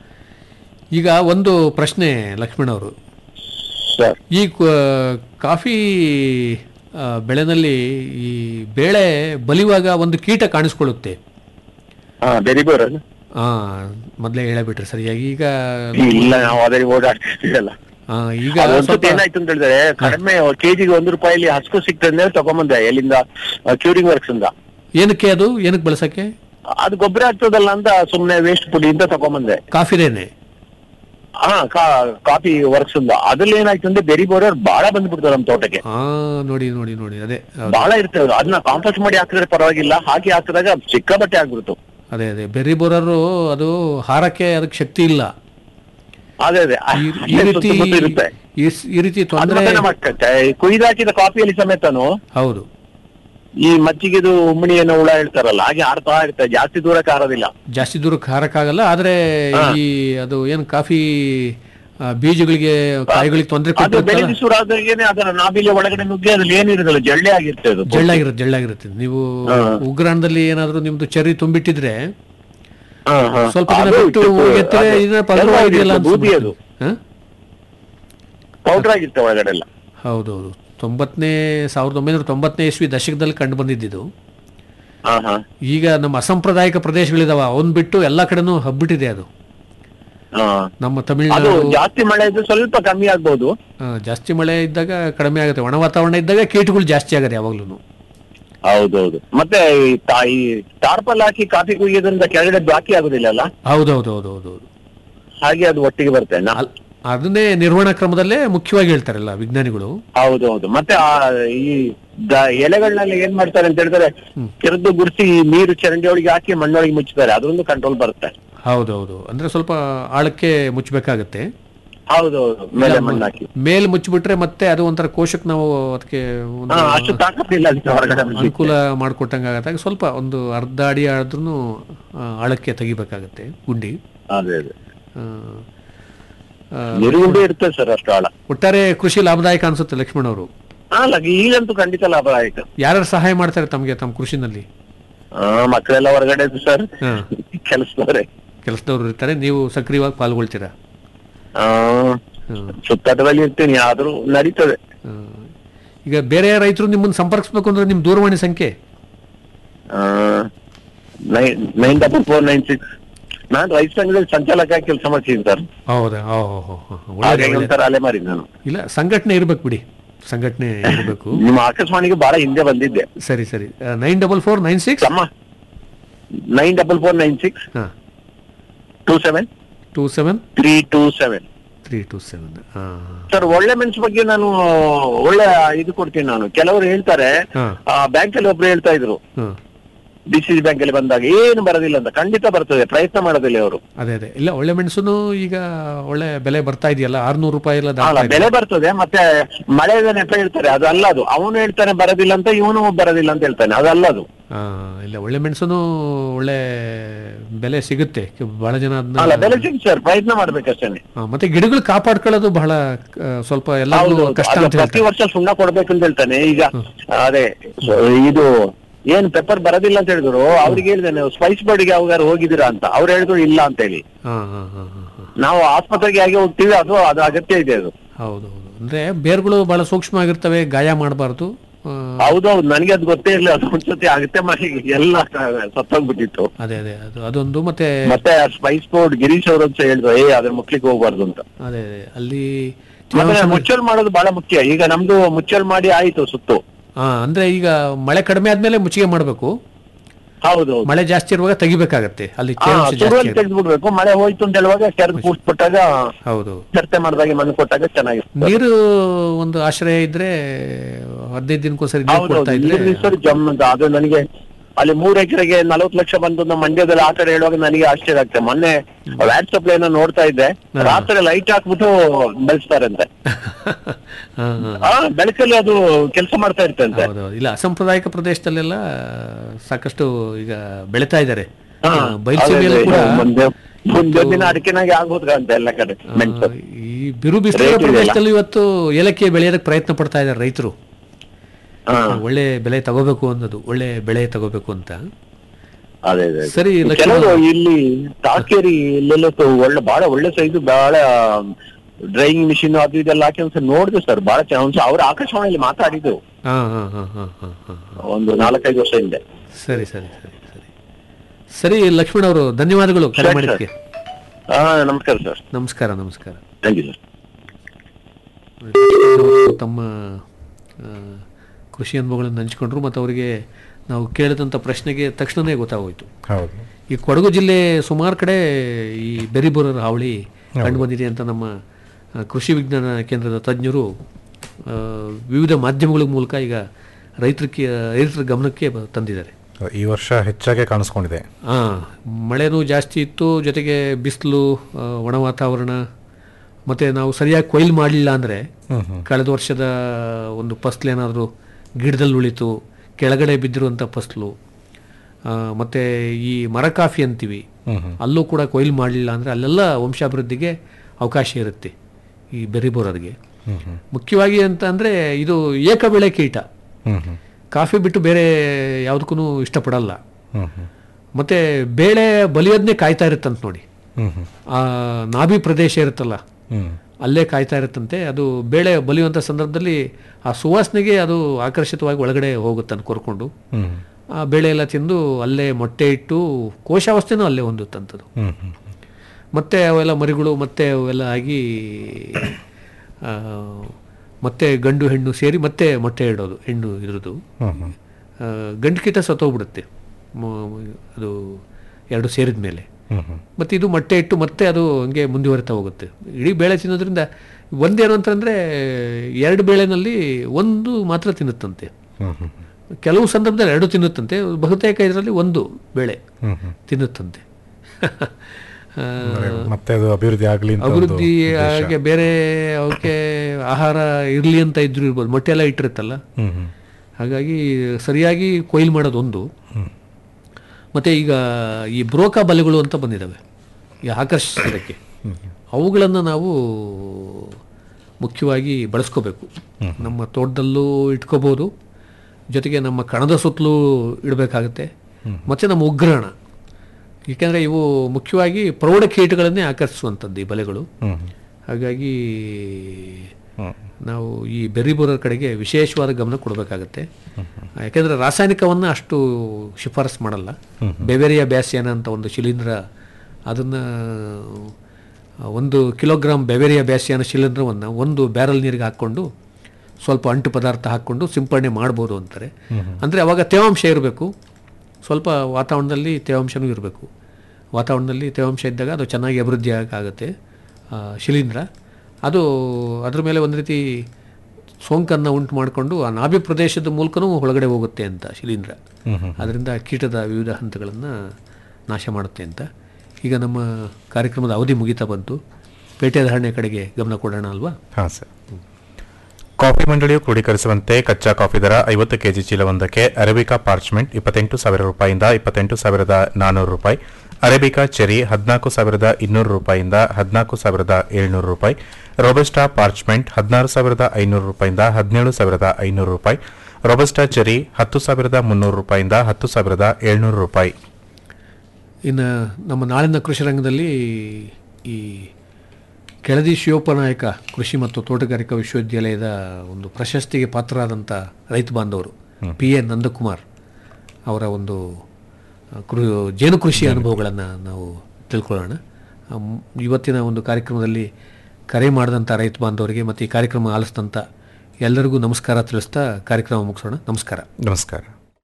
ಈಗ ಒಂದು ಪ್ರಶ್ನೆ ಲಕ್ಷ್ಮಣ್ ಅವರು ಸರ್ ಈ ಕ- ಕಾಫಿ ಆ, ಬೆಳೆನಲ್ಲಿ ಈ ಬೇಳೆ ಬಲಿಯುವಾಗ ಒಂದು ಕೀಟ ಕಾಣಿಸ್ಕೊಳ್ಳುತ್ತೆ ಹಾ ಬೆರಿಬೋರ ಆ ಮೊದಲೇ ಹೇಳಬಿಟ್ರೆ ಸರಿಯಾಗಿ ಈಗ ಇಲ್ಲ ನಾವು ಅದೇ ಓಡಾಡ್ತಿರ್ತೀವಲ್ಲ ಆ, ಈಗ ಅದೊಂದ್ಸತಿ ಸ್ವಲ್ಪ ಏನಾಯ್ತು ಅಂತ ಹೇಳಿದ್ರೆ ಕಡಿಮೆ ಕೆಜಿಗೆ ಒಂದು ರೂಪಾಯಿಲಿ ಹಸ್ಕು ಸಿಕ್ತಂದ್ರೆ ತಗೊಂಬಂದೆ ಎಲ್ಲಿಂದ ಕ್ಯೂರಿಂಗ್ ವರ್ಕ್ಸ್ ಇಂದ ಏನಕ್ಕೆ ಅದು ಏನಕ್ಕೆ ಬಳಸಕ್ಕೆ ಅದು ಗೊಬ್ಬರ ಆಗ್ತದಲ್ಲ ಅಂತ ಸುಮ್ನೆ ವೇಸ್ಟ್ ಪುಡಿ ಅಂತ ತಗೊಂಬಂದೆ ಕಾಫಿರೇನೆ ಹಾ ಕಾಫಿ ವರ್ಕ್ಸ್ ಇಂದ ಅದ್ರಲ್ಲಿ ಏನಾಯ್ತು ಅಂದ್ರೆ ಬೆರಿ ಬೋರರ್ ಬಹಳ ಬಂದ್ಬಿಡ್ತಾರೆ ನಮ್ ತೋಟಕ್ಕೆ ಹಾ ನೋಡಿ ನೋಡಿ ನೋಡಿ ಅದೇ ಹೌದು. ಬಹಳ ಇರ್ತದೆ ಅದನ್ನ ಕಾಂಪೋಸ್ಟ್ ಮಾಡಿ ಹಾಕಿದ್ರೆ ಪರವಾಗಿಲ್ಲ ಹಾಕಿ ಹಾಕಿದಾಗ ಸಿಕ್ಕಾಬಟ್ಟೆ ಆಗ್ಬಿಡ್ತು ಅದೇ ಅದೇ ಬೆರ್ರಿ ಬೋರರು ಅದು ಹಾರಕ್ಕೆ ಅದಕ್ಕೆ ಶಕ್ತಿ ಇಲ್ಲ ಅದೇ ಅದೇ ಈ- ಈ ಅಲ್ಲೇ ರೀತಿ ಸುತ್ತಮುತ್ತ ಇರುತ್ತೆ ಈ ಸ್- ಈ ರೀತಿ ಅದು ತೊಂದರೆ ಮತ್ತೆ ನಮ್ಮ ಕ- ಕುಯ್ದಾಕಿದ ಕಾಫಿಯಲ್ಲಿ ಸಮೇತನು ಹೌದು ಈ ಮಜ್ಜಿಗೆದು ಉಮ್ಮಣಿಯನ್ನು ಹುಳ ಹೇಳ್ತಾರಲ್ಲ ಹಾಗೆ ಆಡ್ತಾ ಇರ್ತದೆ ಜಾಸ್ತಿ ದೂರಕ್ಕೆ ಆರೋದಿಲ್ಲ ಜಾಸ್ತಿ ದೂರಕ್ಕೆ ಹಾರಕ್ಕಾಗಲ್ಲ ಆದ್ರೆ ಈ ಅದು ಏನು ಕಾಫಿ ಆ, ಬೀಜಗಳಿಗೆ ಕಾಯಿಗಳಿಗೆ ತೊಂದರೆ ಅದು ಕೊಟ್ಟಿರುತ್ತಲ್ಲ ಬೆಳೆದು ಶುರುವಾದಾಗೇನೆ ಅದರ ನಾಭಿಲೆ ಒಳಗಡೆ ನುಗ್ಗಿ ಅದ್ರಲ್ಲಿ ಏನಿರೋದಿಲ್ಲ ಜಳ್ಳೆ ಆಗಿರ್ತದೆ ಅದು ಜಳ್ಳಾಗಿರುತ್ತೆ ಜಳ್ಳಾಗಿರುತ್ತೆ ನೀವು ಉಗ್ರಾಣದಲ್ಲಿ ಏನಾದ್ರೂ ನಿಮ್ದು ಚರಿ ತುಂಬಿಟ್ಟಿದ್ರೆ ಹಾ, ಹಾ. ಸ್ವಲ್ಪ ದಿನ ಅದು ಬಿಟ್ಟು ಇತ್ತು, ಎತ್ತರೆ ಅದೇ. ಇದನ್ನ ಪದರ ಎಲ್ಲ ಇದೆಯಲ್ಲ ಆಗಿರುತ್ತೆ, ಬೂದಿ ಅದು ಹಾ? ಪೌಡರ್ ಆಗಿರುತ್ತೆ ಒಳಗಡೆ ಎಲ್ಲ ಹೌದೌದು ತೊಂಬತ್ತನೇ ಸಾವಿರದ ಒಂಬೈನೂರ ತೊಂಬತ್ತನೇ ಇಸ್ವಿ ದಶಕದಲ್ಲಿ ಕಂಡು ಬಂದಿದ್ದು ಹಾ ಹಾ ಈಗ ನಮ್ಮ ಅಸಾಂಪ್ರದಾಯಿಕ ಪ್ರದೇಶಗಳಿದಾವ ಅವನ್ ಬಿಟ್ಟು ಎಲ್ಲಾ ಕಡೆನೂ ಹಬ್ಬಿಟ್ಟಿದೆ ಅದು ಹಾ ನಮ್ಮ ಅದು ತಮಿಳುನಾಡು ಜಾಸ್ತಿ ಮಳೆ ಇದ್ರೆ ಸ್ವಲ್ಪ ಕಮ್ಮಿ ಆಗ್ಬೋದು ಆ, ಜಾಸ್ತಿ ಮಳೆ ಇದ್ದಾಗ ಕಡಿಮೆ ಆಗುತ್ತೆ ಒಣ ವಾತಾವರಣ ಇದ್ದಾಗ ಕೀಟಗಳು ಜಾಸ್ತಿ ಆಗತ್ತೆ ಯಾವಾಗ್ಲೂ ಹೌದೌದು ಮತ್ತೆ ಈ ತಾ- ಈ ಟಾರ್ಪಲ್ ಹಾಕಿ ಕಾಫಿ ಕುಯ್ಯೋದ್ರಿಂದ ಕೆಳಗಡೆ ಬಾಕಿ ಆಗುದಿಲ್ಲ ಅಲ್ಲ ಹೌದೌದು ಹೌದು ಹೌದು ಹೌದು ಹಾಗೆ ಅದು ಒಟ್ಟಿಗೆ ಬರುತ್ತೆ ನಾ- ಅಲ್- ಅದನ್ನೇ ನಿರ್ವಹಣಾ ಕ್ರಮದಲ್ಲೇ ಮುಖ್ಯವಾಗಿ ಹೇಳ್ತಾರಲ್ಲ ವಿಜ್ಞಾನಿಗಳು ಹೌದೌದು ಮತ್ತೆ ಆ ಈ ದ- ಎಲೆಗಳನ್ನೆಲ್ಲ ಏನ್ ಮಾಡ್ತಾರೆ ಅಂತ ಹೇಳಿದ್ರೆ ಕೆರೆದು ಗುಡಿಸಿ ನೀರು ಚರಂಡಿ ಒಳಗೆ ಹಾಕಿ ಮಣ್ಣೊಳಗೆ ಮುಚ್ಚುತ್ತಾರೆ ಅದೊಂದು ಕಂಟ್ರೋಲ್ ಬರುತ್ತೆ ಹೌದೌದು ಅಂದ್ರೆ ಸ್ವಲ್ಪ ಆಳಕ್ಕೆ ಮುಚ್ಚಬೇಕಾಗತ್ತೆ ಹೌದೌದು ಮೇಲೆ ಮಣ್ಣು ಹಾಕಿ ಮೇಲ್ ಮುಚ್ಚಿಬಿಟ್ರೆ ಮತ್ತೆ ಅದು ಒಂಥರ ಕೋಶಕ್ಕೆ ನಾವು ಅದಕ್ಕೆ ಒಂದು ಹಾ ಅಷ್ಟು ತಾಕತ್ತಿಲ್ಲ ಅದಕ್ಕೆ ಹೊರಗಡೆ ಮುಚ್ಚಲಿಕ್ಕೆ. ಅನುಕೂಲ ಮಾಡ್ಕೊಟ್ಟಂಗೆ ಆಗತ್ತಾಗ ಸ್ವಲ್ಪ ಒಂದು ಅರ್ಧ ಅಡಿ ಆದ್ರೂ ಆಳಕ್ಕೆ ತೆಗಿಬೇಕಾಗತ್ತೆ ಗುಂಡಿ ಅದೇ ಅದೇ ಆ, ಆ, ನೀರುಗುಂಡೆ ಇರ್ತದೆ ಸರ್ ಅಷ್ಟು ಆಳ ಒಟ್ಟಾರೆ ಕೃಷಿ ಲಾಭದಾಯಕ ಅನ್ಸುತ್ತೆ ಲಕ್ಷ್ಮಣ್ ಅವರು ಅಲ್ಲ ಈಗಂತೂ ಖಂಡಿತ ಲಾಭದಾಯಕ ಯಾರ್ಯಾರು ಸಹಾಯ ಮಾಡ್ತಾರೆ ತಮಗೆ ತಮ್ಮ ಕೃಷಿನಲ್ಲಿ ಆ ಮಕ್ಕಳೆಲ್ಲ ಹೊರಗಡೆ ಇದ್ದು ಸರ್ ಹಾ ಕೆಲಸದವ್ರೆ ಕೆಲಸದವ್ರು ಇರ್ತಾರೆ ನೀವು ಸಕ್ರಿಯವಾಗಿ ಪಾಲ್ಗೊಳ್ತೀರಾ ಆ ಹ್ಮ್. ಸುತ್ತಾಟದಲ್ಲಿ ಇರ್ತೀನಿ ಆದ್ರೂ ನಡೀತದೆ ಆ, ಈಗ ಬೇರೆ ರೈತರು ನಿಮ್ಮನ್ನು ಸಂಪರ್ಕಿಸ್ಬೇಕು ಅಂದ್ರೆ ನಿಮ್ಮ ದೂರವಾಣಿ ಸಂಖ್ಯೆ nine nine double four nine six ನಾನ್ ರೈತ ಸಂಘದಲ್ಲಿ ಸಂಚಾಲಕ ಕೆಲಸ ಮಾಡ್ತೀನಿ ಸರ್ ಹೌದಾ ಓ ಹೋ, ಹೋ, ಹೋ. ಒಳ್ಳೆದು, ಹಾಗೆ ಒಳ್ಳೆದು. ಒಂಥರ ಅಲೆ ಮಾರಿ ನಾನು ಇಲ್ಲ ಸಂಘಟನೆ ಇರ್ಬೇಕು ಬಿಡಿ ಸಂಘಟನೆ ಇರಬೇಕು ನಿಮ್ಮ ಆಕಾಶವಾಣಿಗೆ ಬಹಳ ಹಿಂದೆ ಬಂದಿದ್ದೆ ಸರಿ ಸರಿ nine double four nine six ತಮ್ಮ nine double four nine six ಹಾಂ two seven two seven three two seven three two seven ಹಾಂ ಸರ್ ಒಳ್ಳೆ ಮೆಣಸು ಬಗ್ಗೆ ನಾನು ಒಳ್ಳೆ ಇದು ಕೊಡ್ತೀನಿ ನಾನು ಕೆಲವರು ಹೇಳ್ತಾರೆ ಹಾ. ಬ್ಯಾಂಕ್ ಅಲ್ಲಿ ಒಬ್ರು ಹೇಳ್ತಾ ಇದ್ರು ಹಾಂ ಡಿ ಸಿ ಬ್ಯಾಂಕ್ ಅಲ್ಲಿ ಬಂದಾಗ ಏನು ಬರೋದಿಲ್ಲ ಅಂತ ಖಂಡಿತ ಬರ್ತದೆ ಪ್ರಯತ್ನ ಮಾಡೋದಿಲ್ಲ ಅವರು ಅದೇ ಅದೇ ಇಲ್ಲ ಒಳ್ಳೆ ಮೆಣಸುನು ಈಗ ಒಳ್ಳೆ ಬೆಲೆ ಬರ್ತಾ ಇದೆಯಲ್ಲ ಆರ್ನೂರು ರೂಪಾಯಿ ಎಲ್ಲ ಅಲ್ಲ ದಾಟ್ತಾ ಇದೆ. ಬೆಲೆ ಬರ್ತದೆ ಮತ್ತೆ ಮಳೆ ನೆಪ ಹೇಳ್ತಾರೆ ಅದು ಅಲ್ಲ ಅದು ಅವನು ಹೇಳ್ತಾನೆ ಬರೋದಿಲ್ಲ ಅಂತ ಇವನು ಬರೋದಿಲ್ಲ ಅಂತ ಹೇಳ್ತಾನೆ ಅದಲ್ಲ ಅದು ಆ, ಇಲ್ಲ ಒಳ್ಳೆ ಮೆಣಸುನು ಒಳ್ಳೆ ಬೆಲೆ ಸಿಗುತ್ತೆ ಕೆ- ಬಹಳ ಜನ ಅಲ್ಲ ಅದನ್ನ ಬೆಲೆ ಸಿಗ್ ಸರ್ ಪ್ರಯತ್ನ ಮಾಡ್ಬೇಕಷ್ಟೇನೆ ಆ, ಮತ್ತೆ ಗಿಡಗಳು ಕಾಪಾಡ್ಕೊಳ್ಳೋದು ಬಹಳ ಆ, ಸ್ವಲ್ಪ ಎಲ್ಲರಿಗೂ ಹೌದು ಕಷ್ಟ ಅದು ಅಂತ ಪ್ರತಿ ಹೇಳ್ತಾರೆ ವರ್ಷ ಸುಣ್ಣ ಕೊಡ್ಬೇಕು ಅಂತ ಹೇಳ್ತಾನೆ ಈಗ ಅದೇ ಸೊ ಇದು ಏನ್ ಪೆಪ್ಪರ್ ಬರೋದಿಲ್ಲ ಅಂತ ಹೇಳಿದ್ರು ಅವ್ರಿಗೆ ಹೇಳಿದೆ ನೀವು ಸ್ಪೈಸ್ ಬೋರ್ಡ್ಗೆ ಯಾವಾಗಾರು ಹೋಗಿದ್ದೀರಾ ಅಂತ ಅವ್ರು ಹೇಳಿದ್ರು ಇಲ್ಲ ಅಂತ ಹೇಳಿ ಹಾ ಹಾ ಹಾ ಹಾ ಹಾ ನಾವು ಆಸ್ಪತ್ರೆಗೆ ಹೇಗೆ ಹೋಗ್ತೀವಿ ಅದು ಅದು ಅಗತ್ಯ ಇದೆ ಅದು ಹೌದು ಹೌದು ಅಂದ್ರೆ ಬೇರ್ಗಳು ಬಹಳ ಸೂಕ್ಷ್ಮ ಆಗಿರ್ತವೆ ಗಾಯ ಮಾಡಬಾರ್ದು ಹೌದೌದು ನನಗೆ ಅದು ಗೊತ್ತೇ ಇರ್ಲಿಲ್ಲ ಅದು ಒಂದ್ಸತಿ ಅಗತ್ಯ ಮಾಡಿ ಎಲ್ಲ ಸತ್ತೋಗ್ಬಿಟ್ಟಿತ್ತು ಅದೇ ಅದೇ ಅದು ಅದೊಂದು ಮತ್ತೆ ಮತ್ತೆ ಸ್ಪೈಸ್ ಬೋರ್ಡ್ ಗಿರೀಶ್ ಅವರು ಅಂತ ಹೇಳಿದ್ರು ಏ ಅದ್ರ ಮುಕ್ಲಿಕ್ಕೆ ಹೋಗ್ಬಾರ್ದು ಅಂತ ಅದೇ ಅದೇ ಅಲ್ಲಿ ಮತ್ತೆ ತೇವಾಂಶ- ಮುಚ್ಚಲ್ ಮಾಡೋದು ಬಹಳ ಮುಖ್ಯ ಈಗ ನಮ್ದು ಮುಚ್ಚಲ್ ಮಾಡಿ ಆಯ್ತು ಸುತ್ತು ಹಾ ಅಂದ್ರೆ ಈಗ ಮಳೆ ಕಡಿಮೆ ಆದ್ಮೇಲೆ ಮುಚ್ಚಿಗೆ ಮಾಡಬೇಕು ಹೌದು ಮಳೆ ಜಾಸ್ತಿ ಇರುವಾಗ ತೆಗಿಬೇಕಾಗತ್ತೆ ಅಲ್ಲಿ ತೇವಾಂಶ ಜಾಸ್ತಿ ಸುರುವಲ್ಲಿ ಇರುತ್ತೆ. ತೆಗೆದ್ಬಿಡ್ಬೇಕು ಮಳೆ ಹೋಯ್ತು ಅಂತ ಹೇಳುವಾಗ ಕೆರೆದು ಕೂರ್ಸ್ಬಿಟ್ಟಾಗ ಹೌದು ಚರ್ಚೆ ಮಾಡಿದಾಗ ಮಣ್ಣು ಕೊಟ್ಟಾಗ ಚೆನ್ನಾಗಿರುತ್ತೆ ನೀರು ಒಂದು ಆಶ್ರಯ ಇದ್ರೆ ಹದಿನೈದು ದಿನಕ್ಕೊಂದ್ಸರಿ ನೀರು ಹೌದೌದು ಕೊಡ್ತಾ ಇದ್ರೆ ನೀರಿನ ಹೆಸರು ಜಮ್ ಅಂತ ಅದು ನನಗೆ ಅಲ್ಲಿ ಮೂರ್ ಎಕರೆಗೆ ನಲವತ್ತು ಲಕ್ಷ ಬಂದು ನಮ್ಮ ಮಂಡ್ಯದಲ್ಲಿ ಆ ಕಡೆ ಹೇಳುವಾಗ ನನಗೆ ಆಶ್ಚರ್ಯ ಆಗ್ತದೆ ಮೊನ್ನೆ ವಾಟ್ಸಪ್ ಏನೋ ನೋಡ್ತಾ ಇದ್ದೆ ರಾತ್ರಿ ಲೈಟ್ ಹಾಕ್ಬಿಟ್ಟು ಬೆಳೆಸ್ತಾರಂತೆ ಹಾ, ಹಾ. ಆ ಬೆಳಕಲ್ಲಿ ಅದು ಕೆಲಸ ಮಾಡ್ತಾ ಇರ್ತಂತೆ ಹೌದೌದು ಇಲ್ಲ ಅಸಾಂಪ್ರದಾಯಿಕ ಪ್ರದೇಶದಲ್ಲೆಲ್ಲ ಸಾಕಷ್ಟು ಈಗ ಬೆಳಿತಾ ಇದ್ದಾರೆ ಹಾ, ಬಯಲುಸೀಮೆಯಲ್ಲೂ ಅದೇ, ಕೂಡ ಮುಂದೆ ಮುಂದೆ ದಿನ ಅಡಿಕೆನಾಗೆ ಆಗ್ಬೋದ್ರ ಅಂತ ಎಲ್ಲ ಕಡೆ ಮೆಣಸು ಈ ಬಿರು ಬಿಸಿಲಿನ Rate ಇದೆಯಲ್ಲ? ಪ್ರದೇಶದಲ್ಲಿ ಇವತ್ತು ಏಲಕ್ಕಿ ಬೆಳೆಯೋದಕ್ಕೆ ಪ್ರಯತ್ನ ಪಡ್ತಾ ಇದ್ದಾರೆ ರೈತರು ಹಾ ಒಳ್ಳೆ ಬೆಲೆ ತಗೋಬೇಕು ಅನ್ನೋದು ಒಳ್ಳೆ ಬೆಳೆ ತಗೋಬೇಕು ಅಂತ ಅದೇ ಅದೇ ಅದೇ. ಸರಿ ಲಕ್ಷ್ಮಣ ಕೆಲವರು ಇಲ್ಲಿ ತಾಕೇರಿ ಇಲ್ಲೆಲ್ಲ ತ- ಒಳ್ಳೆ ಬಹಳ ಒಳ್ಳೆ ಸೈಜು ಬಹಳ ಡ್ರೈಯಿಂಗ್ ಮಿಷಿನ್ ಅದು ಇದೆಲ್ಲ ಹಾಕಿ ಒಂದ್ಸಲ ನೋಡಿದ್ವಿ ಸರ್ ಬಹಳ ಚೆನ್ನಾಗಿ ಅವ್ರ ಆಕಾಶವಾಣಿಯಲ್ಲಿ ಮಾತಾಡಿದ್ದು ಹಾ ಹಾ ಹಾ ಹಾ ಹಾ ಹಾ ಒಂದು ನಾಲ್ಕೈದು ವರ್ಷ ಹಿಂದೆ ಸರಿ ಸರಿ ಸರಿ ಸರಿ ಸರಿ ಲಕ್ಷ್ಮಣ್ ಅವರು ಧನ್ಯವಾದಗಳು ಕರೆ ಸರಿ, ಮಾಡಿದ್ದಕ್ಕೆ ಹಾ ನಮಸ್ಕಾರ ಸರ್ ನಮಸ್ಕಾರ ನಮಸ್ಕಾರ ಥ್ಯಾಂಕ್ ಯು ಸರ್ ಅವರು ತಮ್ಮ ಆ, ಕೃಷಿ ಅನುಭವಗಳನ್ನು ಹಂಚಿಕೊಂಡ್ರು ಮತ್ತು ಅವರಿಗೆ ನಾವು ಕೇಳಿದಂಥ ಪ್ರಶ್ನೆಗೆ ತಕ್ಷಣವೇ ಗೊತ್ತಾಗೋಯ್ತು ಹೌದು ಈ ಕೊಡಗು ಜಿಲ್ಲೆ ಸುಮಾರು ಕಡೆ ಈ ಬೆರಿಬುರರ ಹಾವಳಿ ಕಂಡು ಬಂದಿದೆ ಅಂತ ನಮ್ಮ ಆ, ಕೃಷಿ ವಿಜ್ಞಾನ ಕೇಂದ್ರದ ತಜ್ಞರು ಆ, ವಿವಿಧ ಮಾಧ್ಯಮಗಳ ಮೂಲಕ ಈಗ ರೈತರಿಗೆ ರೈತರ ಗಮನಕ್ಕೆ ಬ- ತಂದಿದ್ದಾರೆ ಈ ವರ್ಷ ಹೆಚ್ಚಾಗಿ ಕಾಣಿಸ್ಕೊಂಡಿದೆ ಆ, ಮಳೆನೂ ಜಾಸ್ತಿ ಇತ್ತು ಜೊತೆಗೆ ಬಿಸಿಲು ಒಣ ವಾತಾವರಣ ಮತ್ತು ನಾವು ಸರಿಯಾಗಿ ಕೊಯ್ಲು ಮಾಡಲಿಲ್ಲ ಅಂದರೆ ಕಳೆದ ವರ್ಷದ ಒಂದು ಫಸ್ಲು ಏನಾದರೂ ಗಿಡದಲ್ಲಿ ಉಳಿತು ಕೆಳಗಡೆ ಬಿದ್ದಿರುವಂಥ ಫಸ್ಲು ಮತ್ತು ಈ ಮರ ಕಾಫಿ ಅಂತೀವಿ ಅಲ್ಲೂ ಕೂಡ ಕೊಯ್ಲು ಮಾಡಲಿಲ್ಲ ಅಂದರೆ ಅಲ್ಲೆಲ್ಲ ವಂಶಾಭಿವೃದ್ಧಿಗೆ ಅವಕಾಶ ಇರುತ್ತೆ ಈ ಬೆರಿಬೋರರಿಗೆ ಮುಖ್ಯವಾಗಿ ಅಂತ ಅಂದರೆ ಇದು ಏಕಬೆಳೆ ಕೀಟ ಹ್ಮ್ ಹ್ಮ್ ಕಾಫಿ ಬಿಟ್ಟು ಬೇರೆ ಯಾವುದಕ್ಕೂ ಇಷ್ಟಪಡಲ್ಲ ಹ್ಮ್ ಹ್ಮ್ ಮತ್ತೆ ಬೇಳೆ ಬಲಿಯೋದನ್ನೇ ಕಾಯ್ತಾ ಇರುತ್ತಂತ ನೋಡಿ ಹ್ಮ್ ಹ್ಮ್ ಆ ನಾಭಿ ಪ್ರದೇಶ ಇರುತ್ತಲ್ಲ ಹ್ಮ್ ಅಲ್ಲೇ ಕಾಯ್ತಾ ಇರುತ್ತಂತೆ ಅದು ಬೇಳೆ ಬಲಿಯುವಂಥ ಸಂದರ್ಭದಲ್ಲಿ ಆ ಸುವಾಸನೆಗೆ ಅದು ಆಕರ್ಷಿತವಾಗಿ ಒಳಗಡೆ ಹೋಗುತ್ತಾನೆ ಕೊರ್ಕೊಂಡು ಹ್ಮ್ ಆ ಬೇಳೆ ಎಲ್ಲ ತಿಂದು ಅಲ್ಲೇ ಮೊಟ್ಟೆ ಇಟ್ಟು ಕೋಶಾವಸ್ಥೆನೂ ಅಲ್ಲೇ ಹೊಂದುತ್ತಂಥದ್ದು ಹ್ಮ್ ಹ್ಮ್ ಮತ್ತೆ ಅವೆಲ್ಲ ಮರಿಗಳು ಮತ್ತೆ ಅವೆಲ್ಲ ಆಗಿ ಆ, ಮತ್ತೆ ಗಂಡು ಹೆಣ್ಣು ಸೇರಿ ಮತ್ತೆ ಮೊಟ್ಟೆ ಇಡೋದು ಹೆಣ್ಣು ಇರೋದು ಹ್ಮ್ ಹ್ಮ್ ಆ, ಗಂಡು ಕೀಟ ಸತ್ತೋಗ್ಬಿಡುತ್ತೆ ಮ- ಅದು ಎರಡು ಸೇರಿದ ಮೇಲೆ ಹ್ಮ್ ಹ್ಮ್ ಮತ್ತು ಇದು ಮೊಟ್ಟೆ ಇಟ್ಟು ಮತ್ತೆ ಅದು ಹಂಗೆ ಮುಂದುವರಿತಾ ಹೋಗುತ್ತೆ ಇಡೀ ಬೇಳೆ ತಿನ್ನೋದ್ರಿಂದ ಒಂದೇನು ಅಂತಂದರೆ ಎರಡು ಬೇಳೆನಲ್ಲಿ ಒಂದು ಮಾತ್ರ ತಿನ್ನುತ್ತಂತೆ ಹ್ಮ್ ಹ್ಮ್ ಕೆಲವು ಸಂದರ್ಭದಲ್ಲಿ ಎರಡು ತಿನ್ನುತ್ತಂತೆ ಬಹುತೇಕ ಇದರಲ್ಲಿ ಒಂದು ಬೇಳೆ ಹ್ಮ್ ಹ್ಮ್ ತಿನ್ನುತ್ತಂತೆ ಆ, ಮತ್ತೆ ಅದು ಅಭಿವೃದ್ಧಿ ಆಗಲಿ ಅಂತ ಒಂದು ಅಭಿವೃದ್ಧಿ ಉದ್ದೇಶ. ಹಾಗೆ ಬೇರೆ ಅವಕ್ಕೆ ಆಹಾರ ಇರಲಿ ಅಂತ ಇದ್ರು ಇರ್ಬೋದು ಮೊಟ್ಟೆ ಎಲ್ಲ ಇಟ್ಟಿರುತ್ತಲ್ಲ ಹ್ಮ್ ಹ್ಮ್ ಹಾಗಾಗಿ ಸರಿಯಾಗಿ ಕೊಯ್ಲು ಮಾಡೋದೊಂದು ಮತ್ತು ಈಗ ಈ ಬ್ರೋಕಾ ಬಲೆಗಳು ಅಂತ ಬಂದಿದ್ದಾವೆ ಈ ಆಕರ್ಷಿಸೋದಕ್ಕೆ ಅವುಗಳನ್ನು ನಾವು ಮುಖ್ಯವಾಗಿ ಬಳಸ್ಕೋಬೇಕು ನಮ್ಮ ತೋಟದಲ್ಲೂ ಇಟ್ಕೋಬೋದು ಜೊತೆಗೆ ನಮ್ಮ ಕಣದ ಸುತ್ತಲೂ ಇಡಬೇಕಾಗುತ್ತೆ ಮತ್ತು ನಮ್ಮ ಉಗ್ರಾಣ ಏಕೆಂದರೆ ಇವು ಮುಖ್ಯವಾಗಿ ಪ್ರೌಢ ಕೀಟಗಳನ್ನೇ ಆಕರ್ಷಿಸುವಂಥದ್ದು ಈ ಬಲೆಗಳು ಹ್ಮ್ ಹಾಗಾಗಿ ಹ್ಮ್ ನಾವು ಈ ಬೆರಿಬೋರರ್ ಕಡೆಗೆ ವಿಶೇಷವಾದ ಗಮನ ಕೊಡಬೇಕಾಗತ್ತೆ ಯಾಕೆಂದರೆ ರಾಸಾಯನಿಕವನ್ನು ಅಷ್ಟು ಶಿಫಾರಸ್ ಮಾಡಲ್ಲ ಬೆವೆರಿಯ ಬ್ಯಾಸಿಯನ ಅಂತ ಒಂದು ಶಿಲೀಂಧ್ರ ಅದನ್ನು ಒಂದು ಕಿಲೋಗ್ರಾಮ್ ಬೆವೆರಿಯ ಬ್ಯಾಸಿಯನ ಶಿಲೀಂಧ್ರವನ್ನು ಒಂದು ಬ್ಯಾರಲ್ ನೀರಿಗೆ ಹಾಕ್ಕೊಂಡು ಸ್ವಲ್ಪ ಅಂಟು ಪದಾರ್ಥ ಹಾಕ್ಕೊಂಡು ಸಿಂಪಡಣೆ ಮಾಡ್ಬೋದು ಅಂತಾರೆ ಅಂದರೆ ಅವಾಗ ತೇವಾಂಶ ಇರಬೇಕು ಸ್ವಲ್ಪ ವಾತಾವರಣದಲ್ಲಿ ತೇವಾಂಶನೂ ಇರಬೇಕು ವಾತಾವರಣದಲ್ಲಿ ತೇವಾಂಶ ಇದ್ದಾಗ ಅದು ಚೆನ್ನಾಗಿ ಅಭಿವೃದ್ಧಿ ಆಗುತ್ತೆ ಆ, ಶಿಲೀಂಧ್ರ ಅದು ಅದ್ರ ಮೇಲೆ ಒಂದು ರೀತಿ ಸೋಂಕನ್ನು ಉಂಟು ಮಾಡಿಕೊಂಡು ಆ ನಾಭಿ ಪ್ರದೇಶದ ಮೂಲಕನೂ ಒಳಗಡೆ ಹೋಗುತ್ತೆ ಅಂತ ಶಿಲೀಂಧ್ರ ಅದರಿಂದ ಕೀಟದ ವಿವಿಧ ಹಂತಗಳನ್ನು ನಾಶ ಮಾಡುತ್ತೆ ಅಂತ ಈಗ ನಮ್ಮ ಕಾರ್ಯಕ್ರಮದ ಅವಧಿ ಮುಗಿತಾ ಬಂತು ಪೇಟೆ ಧಾರಣೆ ಕಡೆಗೆ ಗಮನ ಕೊಡೋಣ ಅಲ್ವಾ ಹಾಂ ಸರ್ ಕಾಫಿ ಮಂಡಳಿಯು ಕ್ರೋಢೀಕರಿಸುವಂತೆ ಕಚ್ಚಾ ಕಾಫಿ ದರ ಐವತ್ತು ಕೆಜಿ ಚೀಲವೊಂದಕ್ಕೆ ಅರೇಬಿಕಾ ಪಾರ್ಚ್ಮೆಂಟ್ ಇಪ್ಪತ್ತೆಂಟು ಸಾವಿರ ರೂಪಾಯಿಂದ ಇಪ್ಪತ್ತೆಂಟು ಸಾವಿರದ ನಾನ್ನೂರು ರೂಪಾಯಿ ಅರೇಬಿಕಾ ಚೆರಿ ಹದಿನಾಲ್ಕು ಸಾವಿರದ ಇನ್ನೂರು ರೂಪಾಯಿಂದ ಹದಿನಾಲ್ಕು ಸಾವಿರದ ಏಳ್ನೂರು ರೂಪಾಯಿ ರೋಬಸ್ಟಾ ಪಾರ್ಚ್ಮೆಂಟ್ ಹದಿನಾರು ಸಾವಿರದ ಐನೂರು ರೂಪಾಯಿಂದ ಹದಿನೇಳು ಸಾವಿರದ ಐನೂರು ರೂಪಾಯಿ ರೋಬಸ್ಟಾ ಚೆರಿ ಹತ್ತು ಸಾವಿರದ ಮುನ್ನೂರು ರೂಪಾಯಿಂದ ಹತ್ತು ಸಾವಿರದ ಏಳ್ನೂರು ರೂಪಾಯಿ ಇನ್ನು ನಮ್ಮ ನಾಳಿನ ಕೃಷಿ ರಂಗದಲ್ಲಿ ಈ ಕೆಳದಿ ಶಿವಪ್ಪನಾಯಕ ಕೃಷಿ ಮತ್ತು ತೋಟಗಾರಿಕಾ ವಿಶ್ವವಿದ್ಯಾಲಯದ ಒಂದು ಪ್ರಶಸ್ತಿಗೆ ಪಾತ್ರರಾದಂಥ ರೈತ ಬಾಂಧವರು ಪಿ ಎ ನಂದಕುಮಾರ್ ಅವರ ಒಂದು ಆ, ಕೃ ಜೇನು ಕೃಷಿ ಅನುಭವಗಳನ್ನು ನಾವು ತಿಳ್ಕೊಳ್ಳೋಣ ಆ, ಮ್- ಇವತ್ತಿನ ಒಂದು ಕಾರ್ಯಕ್ರಮದಲ್ಲಿ ಕರೆ ಮಾಡಿದಂಥ ರೈತ ಬಾಂಧವರಿಗೆ ಮತ್ತು ಈ ಕಾರ್ಯಕ್ರಮ ಆಲಿಸಿದಂಥ ಎಲ್ಲರಿಗೂ ನಮಸ್ಕಾರ ತಿಳಿಸ್ತಾ ಕಾರ್ಯಕ್ರಮ ಮುಗಿಸೋಣ ನಮಸ್ಕಾರ ನಮಸ್ಕಾರ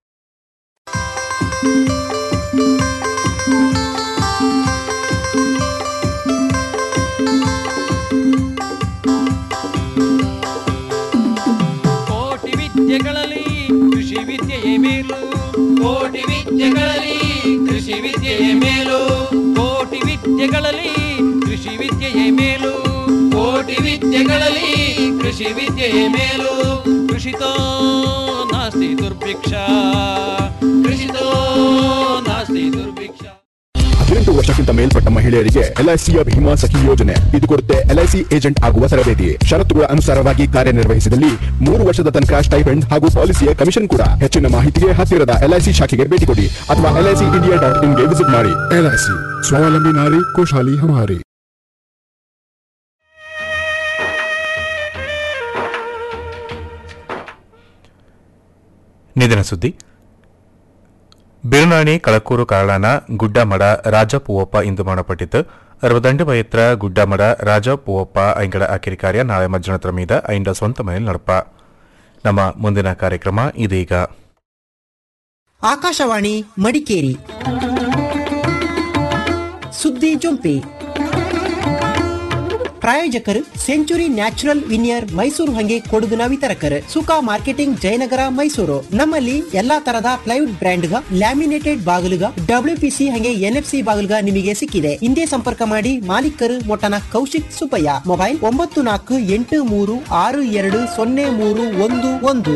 ಕೋಟಿ ವಿದ್ಯೆಗಳಲ್ಲಿ ಕೃಷಿ ವಿದ್ಯೆಯೇ ಮೇಲು ಕೋಟಿ ವಿದ್ಯೆಗಳಲ್ಲಿ ಕೃಷಿ ವಿದ್ಯೆಯೇ ಮೇಲು ಕೋಟಿ ವಿದ್ಯೆಗಳಲ್ಲಿ ಕೃಷಿ ವಿದ್ಯೆಯೇ ಮೇಲು ಕೋಟಿ ವಿದ್ಯೆಗಳಲ್ಲಿ ಕೃಷಿ ವಿದ್ಯೆಯೇ ಮೇಲು ಕೃಷಿತೋ ನಾಸ್ತಿ ದುರ್ಭಿಕ್ಷ ಕೃಷಿತೋ ನಾಸ್ತಿ ದುರ್ಭಿಕ್ಷ ಹದಿನೆಂಟು ವರ್ಷಕ್ಕಿಂತ ಮೇಲ್ಪಟ್ಟ ಮಹಿಳೆಯರಿಗೆ ಎಲ್ಐಸಿಯ ಭೀಮಾ ಸಖಿ ಯೋಜನೆ ಇದು ಕೊಡುತ್ತೆ ಎಲ್ಐಸಿ ಏಜೆಂಟ್ ಆಗುವ ತರಬೇತಿ ಷರತ್ತುಗಳ ಅನುಸಾರವಾಗಿ ಕಾರ್ಯನಿರ್ವಹಿಸಿದಲ್ಲಿ ಮೂರು ವರ್ಷದ ತನಕ ಸ್ಟೈಪೆಂಡ್ ಹಾಗೂ ಪಾಲಿಸಿಯ ಕಮಿಷನ್ ಕೂಡ ಹೆಚ್ಚಿನ ಮಾಹಿತಿಗೆ ಹತ್ತಿರದ ಎಲ್ಐಸಿ ಶಾಖೆಗೆ ಭೇಟಿ ಕೊಡಿ ಅಥವಾ ಎಲ್ಐಸಿ ಇಂಡಿಯಾ ಡಾಟ್ ಇನ್ಗೆ ವಿಸಿಟ್ ಮಾಡಿ ಎಲ್ಐಸಿ ಸ್ವಾವಲಂಬಿ ನಾರಿ ಖುಷಹಾಲಿ ಹಮಾರಿ ನಿಧನ ಸುದ್ದಿ ಬಿರುನಾಣಿ ಕಳಕೂರು ಕಾಳಾನ ಗುಡ್ಡಮಡ ರಾಜ ಪೂವಪ್ಪ ಇಂದು ಮರಣಪಟ್ಟಿದ್ದು ಅರವದಂಡು ವಯತ್ರ ಗುಡ್ಡಮಡ ರಾಜ ಪೂವಪ್ಪ ಐಂಗಳ ಆಕಿರಿ ಕಾರ್ಯ ನಾಳೆ ಮಧ್ಯಾಹ್ನದ ಮೀದ ಐಂಡ ಸ್ವಂತ ಮನೆಯಲ್ಲಿ ನಡಪ ನಮ್ಮ ಮುಂದಿನ ಕಾರ್ಯಕ್ರಮ ಇದೀಗ ಆಕಾಶವಾಣಿ ಮಡಿಕೇರಿ ಸುದ್ದಿ ಜೊಂಪಿ ಪ್ರಾಯೋಜಕರು ಸೆಂಚುರಿ ನ್ಯಾಚುರಲ್ ವಿನಿಯರ್ ಮೈಸೂರು ಹಂಗೆ ಕೊಡಗಿನ ವಿತರಕರು ಸುಖಾ ಮಾರ್ಕೆಟಿಂಗ್ ಜಯನಗರ ಮೈಸೂರು ನಮ್ಮಲ್ಲಿ ಎಲ್ಲಾ ತರದ ಪ್ಲೈವುಡ್ ಬ್ರ್ಯಾಂಡ್ಗ ಲ್ಯಾಮಿನೇಟೆಡ್ ಬಾಗಿಲುಗ ಡಬ್ಲ್ಯೂಪಿಸಿ ಹಂಗೆ ಎನ್ಎಫ್ಸಿ ಬಾಗಿಲುಗ ನಿಮಗೆ ಸಿಕ್ಕಿದೆ ಹಿಂದೆ ಸಂಪರ್ಕ ಮಾಡಿ ಮಾಲೀಕರು ಮೊಟ್ಟನ ಕೌಶಿಕ್ ಸುಬ್ಬಯ್ಯ ಮೊಬೈಲ್ ಒಂಬತ್ತು ನಾಲ್ಕು ಎಂಟು ಮೂರು ಆರು ಎರಡು ಸೊನ್ನೆ ಮೂರು ಒಂದು ಒಂದು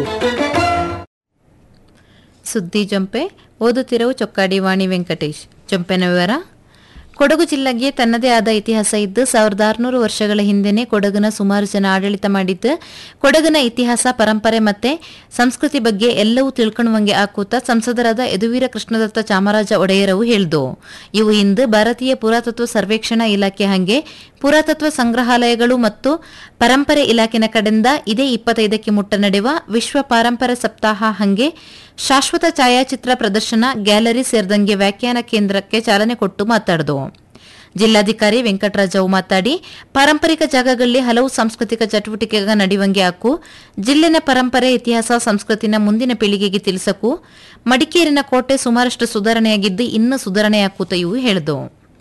ಸುದ್ದಿ ಜಂಪೆ ಓದುತ್ತಿರುವ ಚೊಕ್ಕಾಡಿ ವಾಣಿ ವೆಂಕಟೇಶ್ ಜಂಪೆನ ವಿವರ ಕೊಡಗು ಜಿಲ್ಲೆಗೆ ತನ್ನದೇ ಆದ ಇತಿಹಾಸ ಇದ್ದು ಸಾವಿರದ ಆರುನೂರು ವರ್ಷಗಳ ಹಿಂದೆನೆ ಕೊಡಗಿನ ಸುಮಾರು ಜನ ಆಡಳಿತ ಮಾಡಿದ್ದು ಕೊಡಗಿನ ಇತಿಹಾಸ ಪರಂಪರೆ ಮತ್ತೆ ಸಂಸ್ಕೃತಿ ಬಗ್ಗೆ ಎಲ್ಲವೂ ತಿಳ್ಕೊಳ್ಳುವಂಗೆ ಆಕೂತ ಸಂಸದರಾದ ಯದುವೀರ ಕೃಷ್ಣದತ್ತ ಚಾಮರಾಜ ಒಡೆಯರವು ಹೇಳಿದು ಇವು ಇಂದು ಭಾರತೀಯ ಪುರಾತತ್ವ ಸರ್ವೇಕ್ಷಣಾ ಇಲಾಖೆ ಹಂಗೆ ಪುರಾತತ್ವ ಸಂಗ್ರಹಾಲಯಗಳು ಮತ್ತು ಪರಂಪರೆ ಇಲಾಖೆನ ಕಡೆಯಿಂದ ಇದೇ ಇಪ್ಪತ್ತೈದಕ್ಕೆ ಮುಟ್ಟ ನಡೆಯುವ ವಿಶ್ವ ಪಾರಂಪರೆ ಸಪ್ತಾಹ ಹಂಗೆ ಶಾಶ್ವತ ಛಾಯಾಚಿತ್ರ ಪ್ರದರ್ಶನ ಗ್ಯಾಲರಿ ಸೇರಿದಂಗೆ ವ್ಯಾಖ್ಯಾನ ಕೇಂದ್ರಕ್ಕೆ ಚಾಲನೆ ಕೊಟ್ಟು ಮಾತಾಡಿದು ಜಿಲ್ಲಾಧಿಕಾರಿ ವೆಂಕಟರಾಜವು ಮಾತಾಡಿ ಪಾರಂಪರಿಕ ಜಾಗಗಳಲ್ಲಿ ಹಲವು ಸಾಂಸ್ಕೃತಿಕ ಚಟುವಟಿಕೆಗ ನಡೆಯುವಂಗೆ ಹಾಕು ಜಿಲ್ಲೆನ ಪರಂಪರೆ ಇತಿಹಾಸ ಸಂಸ್ಕೃತಿನ ಮುಂದಿನ ಪೀಳಿಗೆಗೆ ತಿಳಿಸಕು ಮಡಿಕೇರಿನ ಕೋಟೆ ಸುಮಾರಷ್ಟು ಸುಧಾರಣೆಯಾಗಿದ್ದು ಇನ್ನೂ ಸುಧಾರಣೆ ಹಾಕೂತ ಇವು ಹೇಳಿದು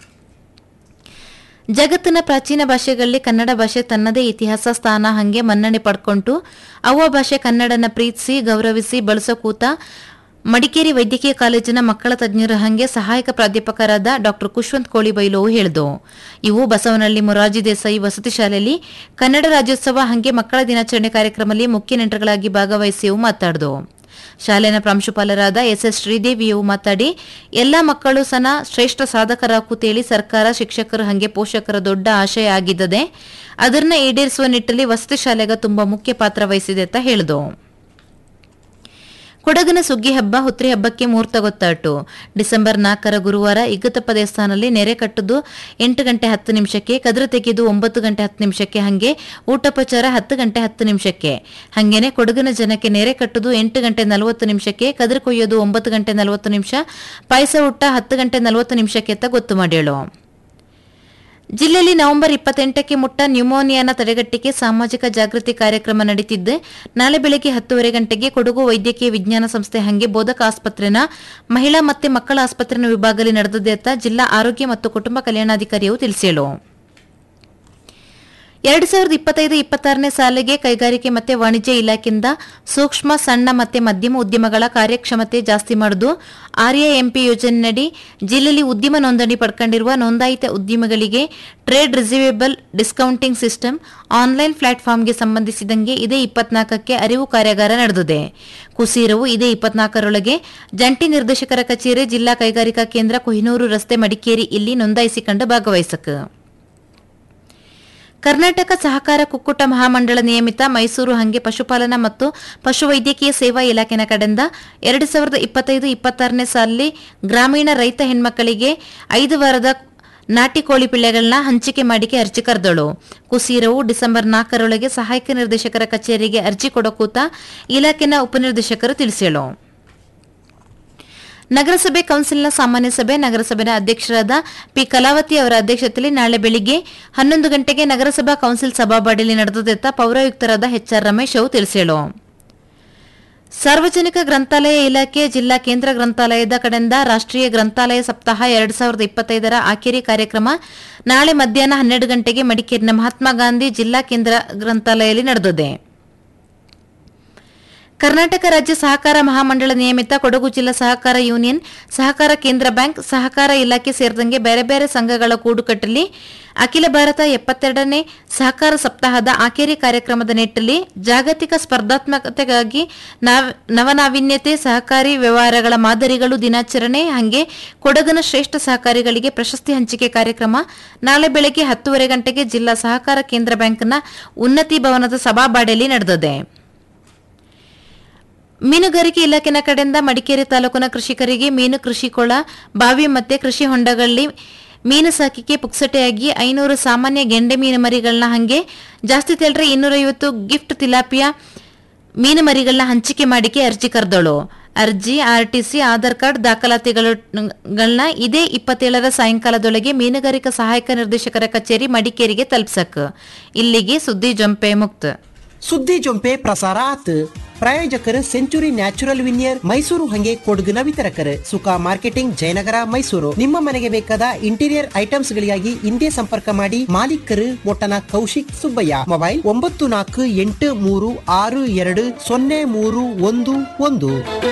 ಜಗತ್ತಿನ ಪ್ರಾಚೀನ ಭಾಷೆಗಳಲ್ಲಿ ಕನ್ನಡ ಭಾಷೆ ತನ್ನದೇ ಇತಿಹಾಸ ಸ್ಥಾನ ಹಂಗೆ ಮನ್ನಣೆ ಪಡ್ಕೊಂಡು ಅವ್ವ ಭಾಷೆ ಕನ್ನಡನ ಪ್ರೀತಿಸಿ ಗೌರವಿಸಿ ಬಳಸಕೂತ ಮಡಿಕೇರಿ ವೈದ್ಯಕೀಯ ಕಾಲೇಜಿನ ಮಕ್ಕಳ ತಜ್ಞರ ಹಂಗೆ ಸಹಾಯಕ ಪ್ರಾಧ್ಯಾಪಕರಾದ ಡಾಕ್ಟರ್ ಕುಶ್ವಂತ್ ಕೋಳಿಬೈಲೋವು ಹೇಳಿದು ಇವು ಬಸವನಹಳ್ಳಿ ಮೊರಾರ್ಜಿ ದೇಸಾಯಿ ವಸತಿ ಶಾಲೆಯಲ್ಲಿ ಕನ್ನಡ ರಾಜ್ಯೋತ್ಸವ ಹಂಗೆ ಮಕ್ಕಳ ದಿನಾಚರಣೆ ಕಾರ್ಯಕ್ರಮದಲ್ಲಿ ಮುಖ್ಯ ನೆಂಟರುಗಳಾಗಿ ಭಾಗವಹಿಸಿ ಇವು ಮಾತಾಡಿದು ಶಾಲೆನ ಪ್ರಾಂಶುಪಾಲರಾದ ಎಸ್ ಎಸ್ ಶ್ರೀದೇವಿಯು ಮಾತಾಡಿ ಎಲ್ಲಾ ಮಕ್ಕಳು ಸನ ಶ್ರೇಷ್ಠ ಸಾಧಕರಾಕುತ್ತೇಳಿ ಸರ್ಕಾರ ಶಿಕ್ಷಕರು ಹಂಗೆ ಪೋಷಕರ ದೊಡ್ಡ ಆಶಯ ಆಗಿದ್ದದೆ ಅದನ್ನ ಈಡೇರಿಸುವ ನಿಟ್ಟಲ್ಲಿ ವಸತಿ ಶಾಲೆಗ ತುಂಬಾ ಮುಖ್ಯ ಪಾತ್ರ ವಹಿಸಿದೆ ಅಂತ ಹೇಳಿದು ಕೊಡಗಿನ ಸುಗ್ಗಿ ಹಬ್ಬ ಹುತ್ರಿ ಹಬ್ಬಕ್ಕೆ ಮುಹೂರ್ತ ಗೊತ್ತಾಟು ಡಿಸೆಂಬರ್ ನಾಲ್ಕರ ಗುರುವಾರ ಇಗ್ಗತಪ್ಪ ದೇವಸ್ಥಾನದಲ್ಲಿ ನೆರೆ ಕಟ್ಟುದು ಎಂಟು ಗಂಟೆ ಹತ್ತು ನಿಮಿಷಕ್ಕೆ ಕದ್ರ ತೆಗೆದು ಒಂಬತ್ತು ಗಂಟೆ ಹತ್ತು ನಿಮಿಷಕ್ಕೆ ಹಂಗೆ ಊಟೋಪಚಾರ ಹತ್ತು ಗಂಟೆ ಹತ್ತು ನಿಮಿಷಕ್ಕೆ ಹಂಗೇನೆ ಕೊಡಗಿನ ಜನಕ್ಕೆ ನೆರೆ ಕಟ್ಟುದು ಎಂಟು ಗಂಟೆ ನಲವತ್ತು ನಿಮಿಷಕ್ಕೆ ಕದ್ರ ಕೊಯ್ಯೋದು ಒಂಬತ್ತು ಗಂಟೆ ನಲವತ್ತು ನಿಮಿಷ ಪಾಯಸ ಊಟ ಹತ್ತು ಗಂಟೆ ನಲವತ್ತು ನಿಮಿಷಕ್ಕೆ ಅಂತ ಗೊತ್ತು ಮಾಡ್ಯಾಳು ಜಿಲ್ಲೆಯಲ್ಲಿ ನವೆಂಬರ್ ಇಪ್ಪತ್ತೆಂಟಕ್ಕೆ ಮುಟ್ಟ ನ್ಯೂಮೋನಿಯಾನ ತಡೆಗಟ್ಟಿಗೆ ಸಾಮಾಜಿಕ ಜಾಗೃತಿ ಕಾರ್ಯಕ್ರಮ ನಡೀತಿದ್ದು ನಾಳೆ ಬೆಳಗ್ಗೆ ಹತ್ತುವರೆ ಗಂಟೆಗೆ ಕೊಡಗು ವೈದ್ಯಕೀಯ ವಿಜ್ಞಾನ ಸಂಸ್ಥೆ ಹಂಗೆ ಬೋಧಕ ಆಸ್ಪತ್ರೆನ ಮಹಿಳಾ ಮತ್ತೆ ಮಕ್ಕಳ ಆಸ್ಪತ್ರೆನ ವಿಭಾಗದಲ್ಲಿ ನಡೆದದೆ ಅಂತ ಜಿಲ್ಲಾ ಆರೋಗ್ಯ ಮತ್ತು ಕುಟುಂಬ ಕಲ್ಯಾಣಾಧಿಕಾರಿಯು ತಿಳಿಸಿಳು ಎರಡು ಸಾವಿರದ ಇಪ್ಪತ್ತೈದು ಇಪ್ಪತ್ತಾರನೇ ಸಾಲಿಗೆ ಕೈಗಾರಿಕೆ ಮತ್ತೆ ವಾಣಿಜ್ಯ ಇಲಾಖೆಯಿಂದ ಸೂಕ್ಷ್ಮ ಸಣ್ಣ ಮತ್ತೆ ಮಧ್ಯಮ ಉದ್ಯಮಗಳ ಕಾರ್ಯಕ್ಷಮತೆ ಜಾಸ್ತಿ ಮಾಡುದು ಆರ್ಎಎಂಪಿ ಯೋಜನೆಯಡಿ ಜಿಲ್ಲೆಯಲ್ಲಿ ಉದ್ಯಮ ನೋಂದಣಿ ಪಡ್ಕೊಂಡಿರುವ ನೋಂದಾಯಿತ ಉದ್ಯಮಿಗಳಿಗೆ trade receivable discounting system online ಪ್ಲಾಟ್ಫಾರ್ಮ್ಗೆ ಸಂಬಂಧಿಸಿದಂಗೆ ಇದೇ ಇಪ್ಪತ್ನಾಲ್ಕಕ್ಕೆ ಅರಿವು ಕಾರ್ಯಾಗಾರ ನಡೆದಿದೆ ಕುಸೀರವು ಇದೇ ಇಪ್ಪತ್ನಾಲ್ಕರೊಳಗೆ ಜಂಟಿ ನಿರ್ದೇಶಕರ ಕಚೇರಿ ಜಿಲ್ಲಾ ಕೈಗಾರಿಕಾ ಕೇಂದ್ರ ಕೊಹಿನೂರು ರಸ್ತೆ ಮಡಿಕೇರಿ ಇಲ್ಲಿ ನೋಂದಾಯಿಸಿಕೊಂಡು ಭಾಗವಹಿಸಕ ಕರ್ನಾಟಕ ಸಹಕಾರ ಕುಕ್ಕುಟ ಮಹಾಮಂಡಳ ನಿಯಮಿತ ಮೈಸೂರು ಹಂಗೆ ಪಶುಪಾಲನಾ ಮತ್ತು ಪಶುವೈದ್ಯಕೀಯ ಸೇವಾ ಇಲಾಖೆನ ಕಡೆಯಿಂದ ಎರಡು ಸಾವಿರದ ಇಪ್ಪತ್ತೈದು ಇಪ್ಪತ್ತಾರನೇ ಸಾಲಿನಲ್ಲಿ ಗ್ರಾಮೀಣ ರೈತ ಹೆಣ್ಮಕ್ಕಳಿಗೆ ಐದು ವಾರದ ನಾಟಿ ಕೋಳಿ ಪಿಳ್ಳೆಗಳನ್ನ ಹಂಚಿಕೆ ಮಾಡಿಕೆ ಅರ್ಜಿ ಕರೆದಳು ಕುಸೀರವು ಡಿಸೆಂಬರ್ ನಾಲ್ಕರೊಳಗೆ ಸಹಾಯಕ ನಿರ್ದೇಶಕರ ಕಚೇರಿಗೆ ಅರ್ಜಿ ಕೊಡಕೂತ ಇಲಾಖೆನ ಉಪನಿರ್ದೇಶಕರು ತಿಳಿಸೇಳು ನಗರಸಭೆ ಕೌನ್ಸಿಲ್ನ ಸಾಮಾನ್ಯ ಸಭೆ ನಗರಸಭೆಯ ಅಧ್ಯಕ್ಷರಾದ ಪಿ ಕಲಾವತಿ ಅವರ ಅಧ್ಯಕ್ಷತೆಯಲ್ಲಿ ನಾಳೆ ಬೆಳಿಗ್ಗೆ ಹನ್ನೊಂದು ಗಂಟೆಗೆ ನಗರಸಭಾ ಕೌನ್ಸಿಲ್ ಸಭಾಬಾಡಿಯಲ್ಲಿ ನಡೆದದೆತ್ತ ಪೌರಾಯುಕ್ತರಾದ ಎಚ್ಆರ್ ರಮೇಶ್ ಅವು ತಿಳಿಸೇಳು ಸಾರ್ವಜನಿಕ ಗ್ರಂಥಾಲಯ ಇಲಾಖೆ ಜಿಲ್ಲಾ ಕೇಂದ್ರ ಗ್ರಂಥಾಲಯದ ಕಡೆಯಿಂದ ರಾಷ್ಟ್ರೀಯ ಗ್ರಂಥಾಲಯ ಸಪ್ತಾಹ ಎರಡ್ ಸಾವಿರದ ಇಪ್ಪತ್ತೈದರ ಆಖರಿ ಕಾರ್ಯಕ್ರಮ ನಾಳೆ ಮಧ್ಯಾಹ್ನ ಹನ್ನೆರಡು ಗಂಟೆಗೆ ಮಡಿಕೇರಿನ ಮಹಾತ್ಮ ಗಾಂಧಿ ಜಿಲ್ಲಾ ಕೇಂದ್ರ ಗ್ರಂಥಾಲಯದಲ್ಲಿ ನಡೆದಿದೆ ಕರ್ನಾಟಕ ರಾಜ್ಯ ಸಹಕಾರ ಮಹಾಮಂಡಳ ನಿಯಮಿತ ಕೊಡಗು ಜಿಲ್ಲಾ ಸಹಕಾರ ಯೂನಿಯನ್ ಸಹಕಾರ ಕೇಂದ್ರ ಬ್ಯಾಂಕ್ ಸಹಕಾರ ಇಲಾಖೆ ಸೇರಿದಂಗೆ ಬೇರೆ ಬೇರೆ ಸಂಘಗಳ ಕೂಡುಕಟ್ಟಲ್ಲಿ ಅಖಿಲ ಭಾರತ ಎಪ್ಪತ್ತೆರಡನೇ ಸಹಕಾರ ಸಪ್ತಾಹದ ಆಖರಿ ಕಾರ್ಯಕ್ರಮದ ನಿಟ್ಟಲ್ಲಿ ಜಾಗತಿಕ ಸ್ಪರ್ಧಾತ್ಮಕತೆಗಾಗಿ ನಾವ್- ನವನಾವೀನ್ಯತೆ ಸಹಕಾರಿ ವ್ಯವಹಾರಗಳ ಮಾದರಿಗಳು ದಿನಾಚರಣೆ ಹಾಗೆ ಕೊಡಗಿನ ಶ್ರೇಷ್ಠ ಸಹಕಾರಿಗಳಿಗೆ ಪ್ರಶಸ್ತಿ ಹಂಚಿಕೆ ಕಾರ್ಯಕ್ರಮ ನಾಳೆ ಬೆಳಗ್ಗೆ ಹತ್ತುವರೆ ಗಂಟೆಗೆ ಜಿಲ್ಲಾ ಸಹಕಾರ ಕೇಂದ್ರ ಬ್ಯಾಂಕ್ನ ಉನ್ನತಿ ಭವನದ ಸಭಾಬಾಡಿಯಲ್ಲಿ ನಡೆದಿದೆ ಮೀನುಗಾರಿಕೆ ಇಲಾಖೆನ ಕಡೆಯಿಂದ ಮಡಿಕೇರಿ ತಾಲೂಕಿನ ಕೃಷಿಕರಿಗೆ ಮೀನು ಕೃಷಿ ಕೊಳ ಬಾವಿ ಮತ್ತೆ ಕೃಷಿ ಹೊಂಡಗಳಲ್ಲಿ ಮೀನು ಸಾಕಿಕೆ ಪುಕ್ಸಟೆಯಾಗಿ ಐನೂರು ಸಾಮಾನ್ಯ ಗೆಂಡೆ ಮೀನು ಮರಿಗಳನ್ನ ಹಂಗೆ ಜಾಸ್ತಿ ತೆಲ್ರೆ ಇನ್ನೂರೈವತ್ತು ಗಿಫ್ಟ್ ತಿಲಾಪಿಯ ಮೀನು ಮರಿಗಳನ್ನ ಹಂಚಿಕೆ ಮಾಡಿಕೆ ಅರ್ಜಿ ಕರೆದಳು ಅರ್ಜಿ ಆರ್ಟಿಸಿ ಆಧಾರ್ ಕಾರ್ಡ್ ದಾಖಲಾತಿಗಳನ್ನ ಇದೇ ಇಪ್ಪತ್ತೇಳರ ಸಾಯಂಕಾಲದೊಳಗೆ ಮೀನುಗಾರಿಕಾ ಸಹಾಯಕ ನಿರ್ದೇಶಕರ ಕಚೇರಿ ಮಡಿಕೇರಿಗೆ ತಲುಪ್ಸಕ್ ಇಲ್ಲಿಗೆ ಸುದ್ದಿ ಜಂಪೆ ಮುಕ್ತ ಸುದ್ದಿ ಜೊಂಪೆ ಪ್ರಸಾರ ಆತ್ ಪ್ರಾಯೋಜಕರು ಸೆಂಚುರಿ ನ್ಯಾಚುರಲ್ ವಿನಿಯರ್ ಮೈಸೂರು ಹಂಗೆ ಕೊಡಗಿನ ವಿತರಕರು ಸುಖ ಮಾರ್ಕೆಟಿಂಗ್ ಜಯನಗರ ಮೈಸೂರು ನಿಮ್ಮ ಮನೆಗೆ ಬೇಕಾದ ಇಂಟೀರಿಯರ್ ಐಟಮ್ಸ್ ಗಳಿಗಾಗಿ ಹಿಂದೆ ಸಂಪರ್ಕ ಮಾಡಿ ಮಾಲೀಕರು ಮೊಟ್ಟನ ಕೌಶಿಕ್ ಸುಬ್ಬಯ್ಯ ಮೊಬೈಲ್ ಒಂಬತ್ತು ನಾಲ್ಕು ಎಂಟು ಮೂರು ಆರು ಎರಡು ಸೊನ್ನೆ ಮೂರು ಒಂದು ಒಂದು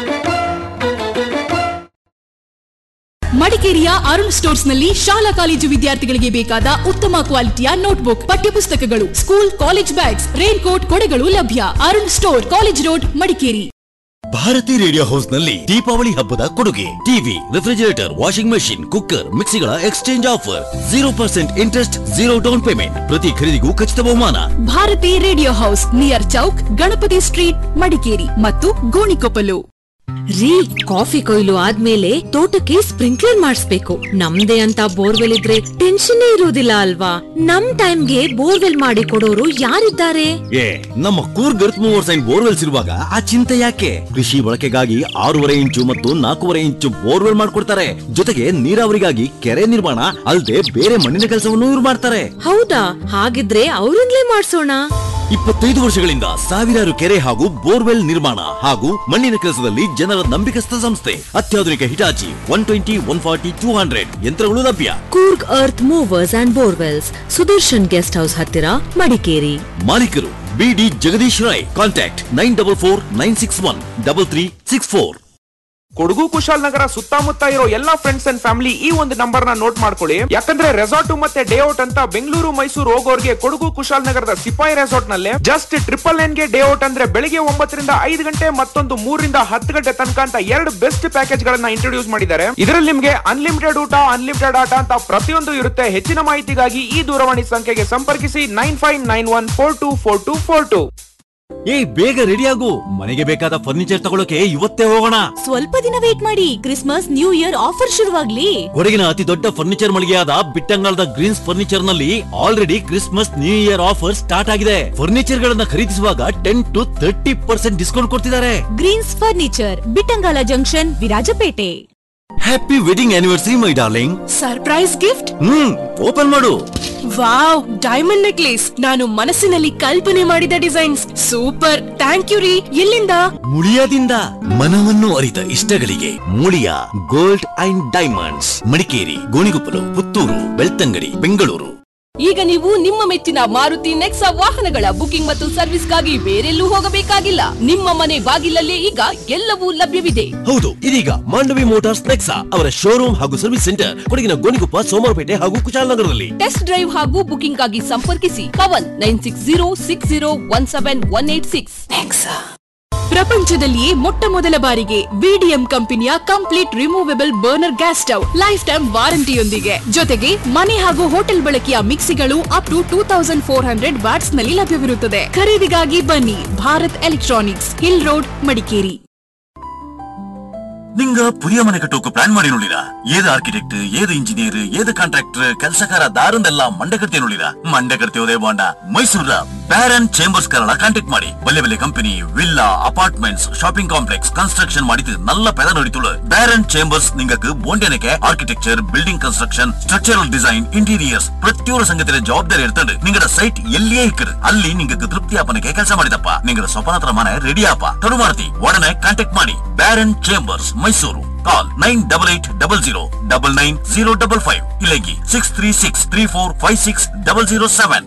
ಮಡಿಕೇರಿಯ ಅರುಣ್ ಸ್ಟೋರ್ಸ್ ನಲ್ಲಿ ಶಾಲಾ ಕಾಲೇಜು ವಿದ್ಯಾರ್ಥಿಗಳಿಗೆ ಬೇಕಾದ ಉತ್ತಮ ಕ್ವಾಲಿಟಿಯ ನೋಟ್ಬುಕ್ ಪಠ್ಯಪುಸ್ತಕಗಳು school college bags rain coat ಕೊಡೆಗಳು ಲಭ್ಯ Arun store college road Madikeri Bharati radio house ನಲ್ಲಿ ದೀಪಾವಳಿ ಹಬ್ಬದ ಕೊಡುಗೆ TV refrigerator washing machine cooker ಮಿಕ್ಸಿಗಳ exchange offer zero percent interest zero down payment ಪ್ರತಿ ಖರೀದಿಗೂ ಖಚಿತ ಬಹುಮಾನ Bharati radio house near Chowk Ganapati street Madikeri ಮತ್ತು ಗೋಣಿಕೊಪ್ಪಲು ರೀ ಕಾಫಿ ಕೊಯ್ಲು ಆದ್ಮೇಲೆ ತೋಟಕ್ಕೆ ಸ್ಪ್ರಿಂಕ್ಲರ್ ಮಾಡಿಸ್ಬೇಕು ನಮ್ದೇ ಅಂತ ಬೋರ್ವೆಲ್ ಇದ್ರೆ ಟೆನ್ಷನ್ ಇರುವುದಿಲ್ಲ ಅಲ್ವಾ ನಮ್ ಟೈಮ್ಗೆ ಬೋರ್ವೆಲ್ ಮಾಡಿ ಕೊಡೋರು ಯಾರಿದ್ದಾರೆ ಏ ನಮ್ಮ Coorg earth movers and borewells ಇರುವಾಗ ಆ ಚಿಂತೆ ಯಾಕೆ ಕೃಷಿ ಬಳಕೆಗಾಗಿ ಆರೂವರೆ ಇಂಚು ಮತ್ತು ನಾಲ್ಕೂವರೆ ಇಂಚು ಬೋರ್ವೆಲ್ ಮಾಡ್ಕೊಡ್ತಾರೆ ಜೊತೆಗೆ ನೀರಾವರಿಗಾಗಿ ಕೆರೆ ನಿರ್ಮಾಣ ಅಲ್ಲದೆ ಬೇರೆ ಮಣ್ಣಿನ ಕೆಲಸವನ್ನು ಇವ್ರು ಮಾಡ್ತಾರೆ ಹೌದಾ ಹಾಗಿದ್ರೆ ಅವರಿಂದಲೇ ಮಾಡ್ಸೋಣ ಇಪ್ಪತ್ತೈದು ವರ್ಷಗಳಿಂದ ಸಾವಿರಾರು ಕೆರೆ ಹಾಗೂ ಬೋರ್ವೆಲ್ ನಿರ್ಮಾಣ ಹಾಗೂ ಮಣ್ಣಿನ ಕೆಲಸದಲ್ಲಿ ಜನರ ನಂಬಿಕಸ್ಥ ಸಂಸ್ಥೆ ಅತ್ಯಾಧುನಿಕ Hitachi one twenty one forty two hundred ಯಂತ್ರಗಳು ಲಭ್ಯ Coorg earth movers and borewells Sudarshan guest house ಹತ್ತಿರ ಮಡಿಕೇರಿ ಮಾಲೀಕರು BD Jagadish Rai contact nine double four nine six one double three six four Kodagu Kushalanagar ಸುತ್ತಮುತ್ತ ಇರೋ ಎಲ್ಲಾ ಫ್ರೆಂಡ್ಸ್ ಅಂಡ್ ಫ್ಯಾಮಿಲಿ ಈ ಒಂದು ನಂಬರ್ ನ ನೋಟ್ ಮಾಡ್ಕೊಳ್ಳಿ ಯಾಕಂದ್ರೆ ರೆಸಾರ್ಟ್ ಮತ್ತೆ ಡೇ ಔಟ್ ಅಂತ ಬೆಂಗಳೂರು ಮೈಸೂರು ಹೋಗೋರ್ಗೆ ಕೊಡಗು ಕುಶಾಲನಗರದ ಸಿಪಾಯಿ ರೆಸಾರ್ಟ್ ನಲ್ಲಿ ಜಸ್ಟ್ ಟ್ರಿಪಲ್ ನೈನ್ ಗೆ ಡೇ ಔಟ್ ಅಂದ್ರೆ ಬೆಳಿಗ್ಗೆ ಒಂಬತ್ತರಿಂದ ಐದು ಗಂಟೆ ಮತ್ತೊಂದು ಮೂರರಿಂದ ಹತ್ತು ಗಂಟೆ ತನಕ ಅಂತ ಎರಡು ಬೆಸ್ಟ್ ಪ್ಯಾಕೇಜ್ ಗಳನ್ನ ಇಂಟ್ರೊಡ್ಯೂಸ್ ಮಾಡಿದ್ದಾರೆ ಇದರಲ್ಲಿ ನಿಮ್ಗೆ ಅನ್ಲಿಮಿಟೆಡ್ ಊಟ ಅನ್ಲಿಮಿಟೆಡ್ ಆಟ ಅಂತ ಪ್ರತಿಯೊಂದು ಇರುತ್ತೆ ಹೆಚ್ಚಿನ ಮಾಹಿತಿಗಾಗಿ ಈ ದೂರವಾಣಿ ಸಂಖ್ಯೆಗೆ ಸಂಪರ್ಕಿಸಿ nine five nine one four two four two four two ಏ ಬೇಗ ರೆಡಿ ಆಗು ಮನೆಗೆ ಬೇಕಾದ ಫರ್ನಿಚರ್ ತಗೊಳಕ್ಕೆ ಇವತ್ತೇ ಹೋಗೋಣ ಸ್ವಲ್ಪ ದಿನ ವೇಟ್ ಮಾಡಿ ಕ್ರಿಸ್ಮಸ್ ನ್ಯೂ ಇಯರ್ ಆಫರ್ ಶುರುವಾಗ್ಲಿ ಕೊಡಗಿನ ಅತಿ ದೊಡ್ಡ ಫರ್ನಿಚರ್ ಮಳಿಗೆಯಾದ ಬಿಟ್ಟಂಗಾಲದ ಗ್ರೀನ್ಸ್ ಫರ್ನಿಚರ್ ನಲ್ಲಿ already Christmas New Year offer start ಆಗಿದೆ ಫರ್ನಿಚರ್ ಗಳನ್ನ ಖರೀದಿಸುವಾಗ ten to thirty percent discount ಕೊಡ್ತಿದ್ದಾರೆ Greens Furniture Bittangala junction Virajpet happy wedding anniversary my darling surprise gift hmm open ಮಾಡು ವಾವ್ ಡೈಮಂಡ್ ನೆಕ್ಲೇಸ್ ನಾನು ಮನಸ್ಸಿನಲ್ಲಿ ಕಲ್ಪನೆ ಮಾಡಿದ ಡಿಸೈನ್ಸ್ ಸೂಪರ್ ಥ್ಯಾಂಕ್ ಯು ರೀ ಎಲ್ಲಿಂದ ಮುಳಿಯಾದಿಂದ ಮನವನ್ನು ಅರಿತ ಇಷ್ಟಗಳಿಗೆ Muliya gold and diamonds Madikeri Gonikoppal Puttur Belthangady Bengaluru ಈಗ ನೀವು ನಿಮ್ಮ ಮೆಚ್ಚಿನ ಮಾರುತಿ ನೆಕ್ಸಾ ವಾಹನಗಳ ಬುಕಿಂಗ್ ಮತ್ತು ಸರ್ವಿಸ್ಗಾಗಿ ಬೇರೆಲ್ಲೂ ಹೋಗಬೇಕಾಗಿಲ್ಲ ನಿಮ್ಮ ಮನೆ ಬಾಗಿಲಲ್ಲೇ ಈಗ ಎಲ್ಲವೂ ಲಭ್ಯವಿದೆ ಹೌದು ಇದೀಗ ಮಾಂಡವಿ ಮೋಟಾರ್ಸ್ ನೆಕ್ಸಾ ಅವರ ಶೋರೂಮ್ ಹಾಗೂ ಸರ್ವಿಸ್ ಸೆಂಟರ್ ಕೊಡಗಿನ ಗೋಣಿಕೊಪ್ಪ ಸೋಮವಾರಪೇಟೆ ಹಾಗೂ ಕುಶಾಲನಗರದಲ್ಲಿ ಟೆಸ್ಟ್ ಡ್ರೈವ್ ಹಾಗೂ ಬುಕಿಂಗ್ ಆಗಿ ಸಂಪರ್ಕಿಸಿ Pavan nine six zero six zero one seven one eight six ಪ್ರಪಂಚದಲ್ಲಿಯೇ ಮೊಟ್ಟ ಮೊದಲ ಬಾರಿಗೆ ವಿಡಿಎಂ ಕಂಪನಿಯ complete removable burner gas stove life time ವಾರಂಟಿಯೊಂದಿಗೆ ಜೊತೆಗೆ ಮನೆ ಹಾಗೂ ಹೋಟೆಲ್ ಬಳಕೆಯ ಮಿಕ್ಸಿಗಳು up to two thousand four hundred watts ನಲ್ಲಿ ಲಭ್ಯವಿರುತ್ತದೆ ಖರೀದಿಗಾಗಿ ಬನ್ನಿ Bharat Electronics Hill Road Madikeri നിങ്ങ പുതിയ മನೆ കെട്ടോക്ക് പ്ലാൻ ಮಾಡಿನುള്ളിರ ഏത് ആർക്കിടെക്ട് ഏത് ಇಂಜಿನಿಯರ್ ಏത് ಕಾಂಟ್ರಾಕ್ಟರ್ ಕೆಲಸಕಾರ ದಾರಂದೆಲ್ಲ ಮಂಡೆ ಕಟ್ತೇನುಳ್ಳಿರ ಮಂಡೆ ಕಟ್ತೇವುದೇ ಬಾಂಡ ಮೈಸೂರ ಬ್ಯಾರನ್ ಚೇಂಬರ್ಸ್ ಕರಳ ಕಾಂಟ್ಯಾಕ್ಟ್ ಮಾಡಿ ಬಲ್ಲೆ ಬಲ್ಲೆ company villa apartments shopping complex construction ಮಾಡಿದ್ದು ನಲ್ಲ ಪೆದ ನಡಿತುಳು ಬ್ಯಾರನ್ ಚೇಂಬರ್ಸ್ ನಿಂಗಕ್ಕೆ ಬೋಂಡೆನಕ್ಕೆ architecture building construction structural design interiors ಪ್ರತಿಯೊಂದು ಸಂಗತಿಯ ಜವಾಬ್ದಾರಿ ಇರ್ತದೆ ನಿಂಗಡ ಸೈಟ್ ಎಲ್ಲಿಯೇ ಇಕ್ಕರು ಅಲ್ಲಿ ನಿಂಗಕ್ಕೆ ತೃಪ್ತಿ ಆಪನಕ್ಕೆ ಕೆಲಸ ಮಾಡಿದಪ್ಪ ನಿಂಗಡ ಸ್ವಪ್ನತ್ರ ಮನೆ ರೆಡಿ ಆಪ ತಡು ಮಾಡ್ತಿ ಒಡನೆ ಕಾಂಟ್ಯಾಕ್ಟ್ ಮಾಡಿ Baron Chambers Mysuru call nine double eight double zero double nine zero double five ಇಲ್ಲಗಿ six three six three four five six double zero seven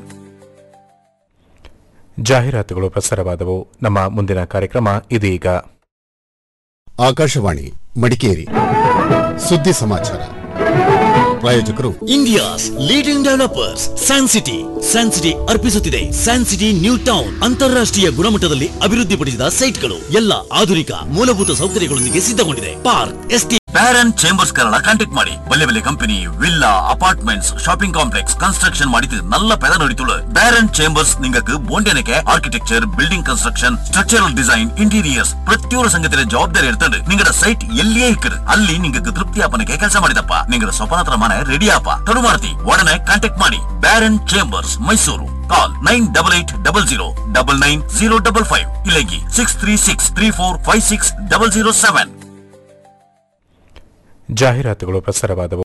ಜಾಹೀರಾತುಗಳು ಪ್ರಸಾರವಾದವು ನಮ್ಮ ಮುಂದಿನ ಕಾರ್ಯಕ್ರಮ ಇದೀಗ ಆಕಾಶವಾಣಿ ಮಡಿಕೇರಿ ಸುದ್ದಿ ಸಮಾಚಾರ ಪ್ರಾಯೋಜಕರು India's leading developers San City San City ಅರ್ಪಿಸುತ್ತಿದೆ ಸ್ಯಾನ್ ಸಿಟಿ ನ್ಯೂ ಟೌನ್ ಅಂತಾರಾಷ್ಟ್ರೀಯ ಗುಣಮಟ್ಟದಲ್ಲಿ ಅಭಿವೃದ್ಧಿಪಡಿಸಿದ ಸೈಟ್ಗಳು ಎಲ್ಲ ಆಧುನಿಕ ಮೂಲಭೂತ ಸೌಕರ್ಯಗಳೊಂದಿಗೆ ಸಿದ್ಧಗೊಂಡಿದೆ ಪಾರ್ಕ್ ಎಸ್ಟಿ ಬ್ಯಾರನ್ ಚೇಂಬರ್ಸ್ ಕರಳ ಕಾಂಟ್ಯಾಕ್ಟ್ ಮಾಡಿ ಬಲ್ಲೆ ಬಲ್ಲೆ company villa apartments shopping complex construction ಮಾಡಿದ್ದು ನಲ್ಲ ಪೆದ ನಡಿತುಳು ಬ್ಯಾರನ್ ಚೇಂಬರ್ಸ್ ನಿಂಗಕ್ಕೆ ಬೋಂಡೆನಕ್ಕೆ architecture building construction structural design interiors ಪ್ರತಿಯೊಂದು ಸಂಗತಿಯ ಜವಾಬ್ದಾರಿ ಇರ್ತದೆ ನಿಂಗಡ ಸೈಟ್ ಎಲ್ಲಿಯೇ ಇಕ್ಕರು ಅಲ್ಲಿ ನಿಂಗಕ್ಕೆ ತೃಪ್ತಿ ಆಪನಕ್ಕೆ ಕೆಲಸ ಮಾಡಿದಪ್ಪ ನಿಂಗಡ ಸ್ವಪ್ನತ್ರ ಮನೆ ರೆಡಿ ಆಪ ತಡು ಮಾಡ್ತಿ ಒಡನೆ ಕಾಂಟ್ಯಾಕ್ಟ್ ಮಾಡಿ Baron Chambers Mysuru call nine double eight double zero double nine zero double five ಇಲ್ಲಗಿ six three six three four five six double zero seven ಜಾಹೀರಾತುಗಳು ಪ್ರಸಾರವಾದವು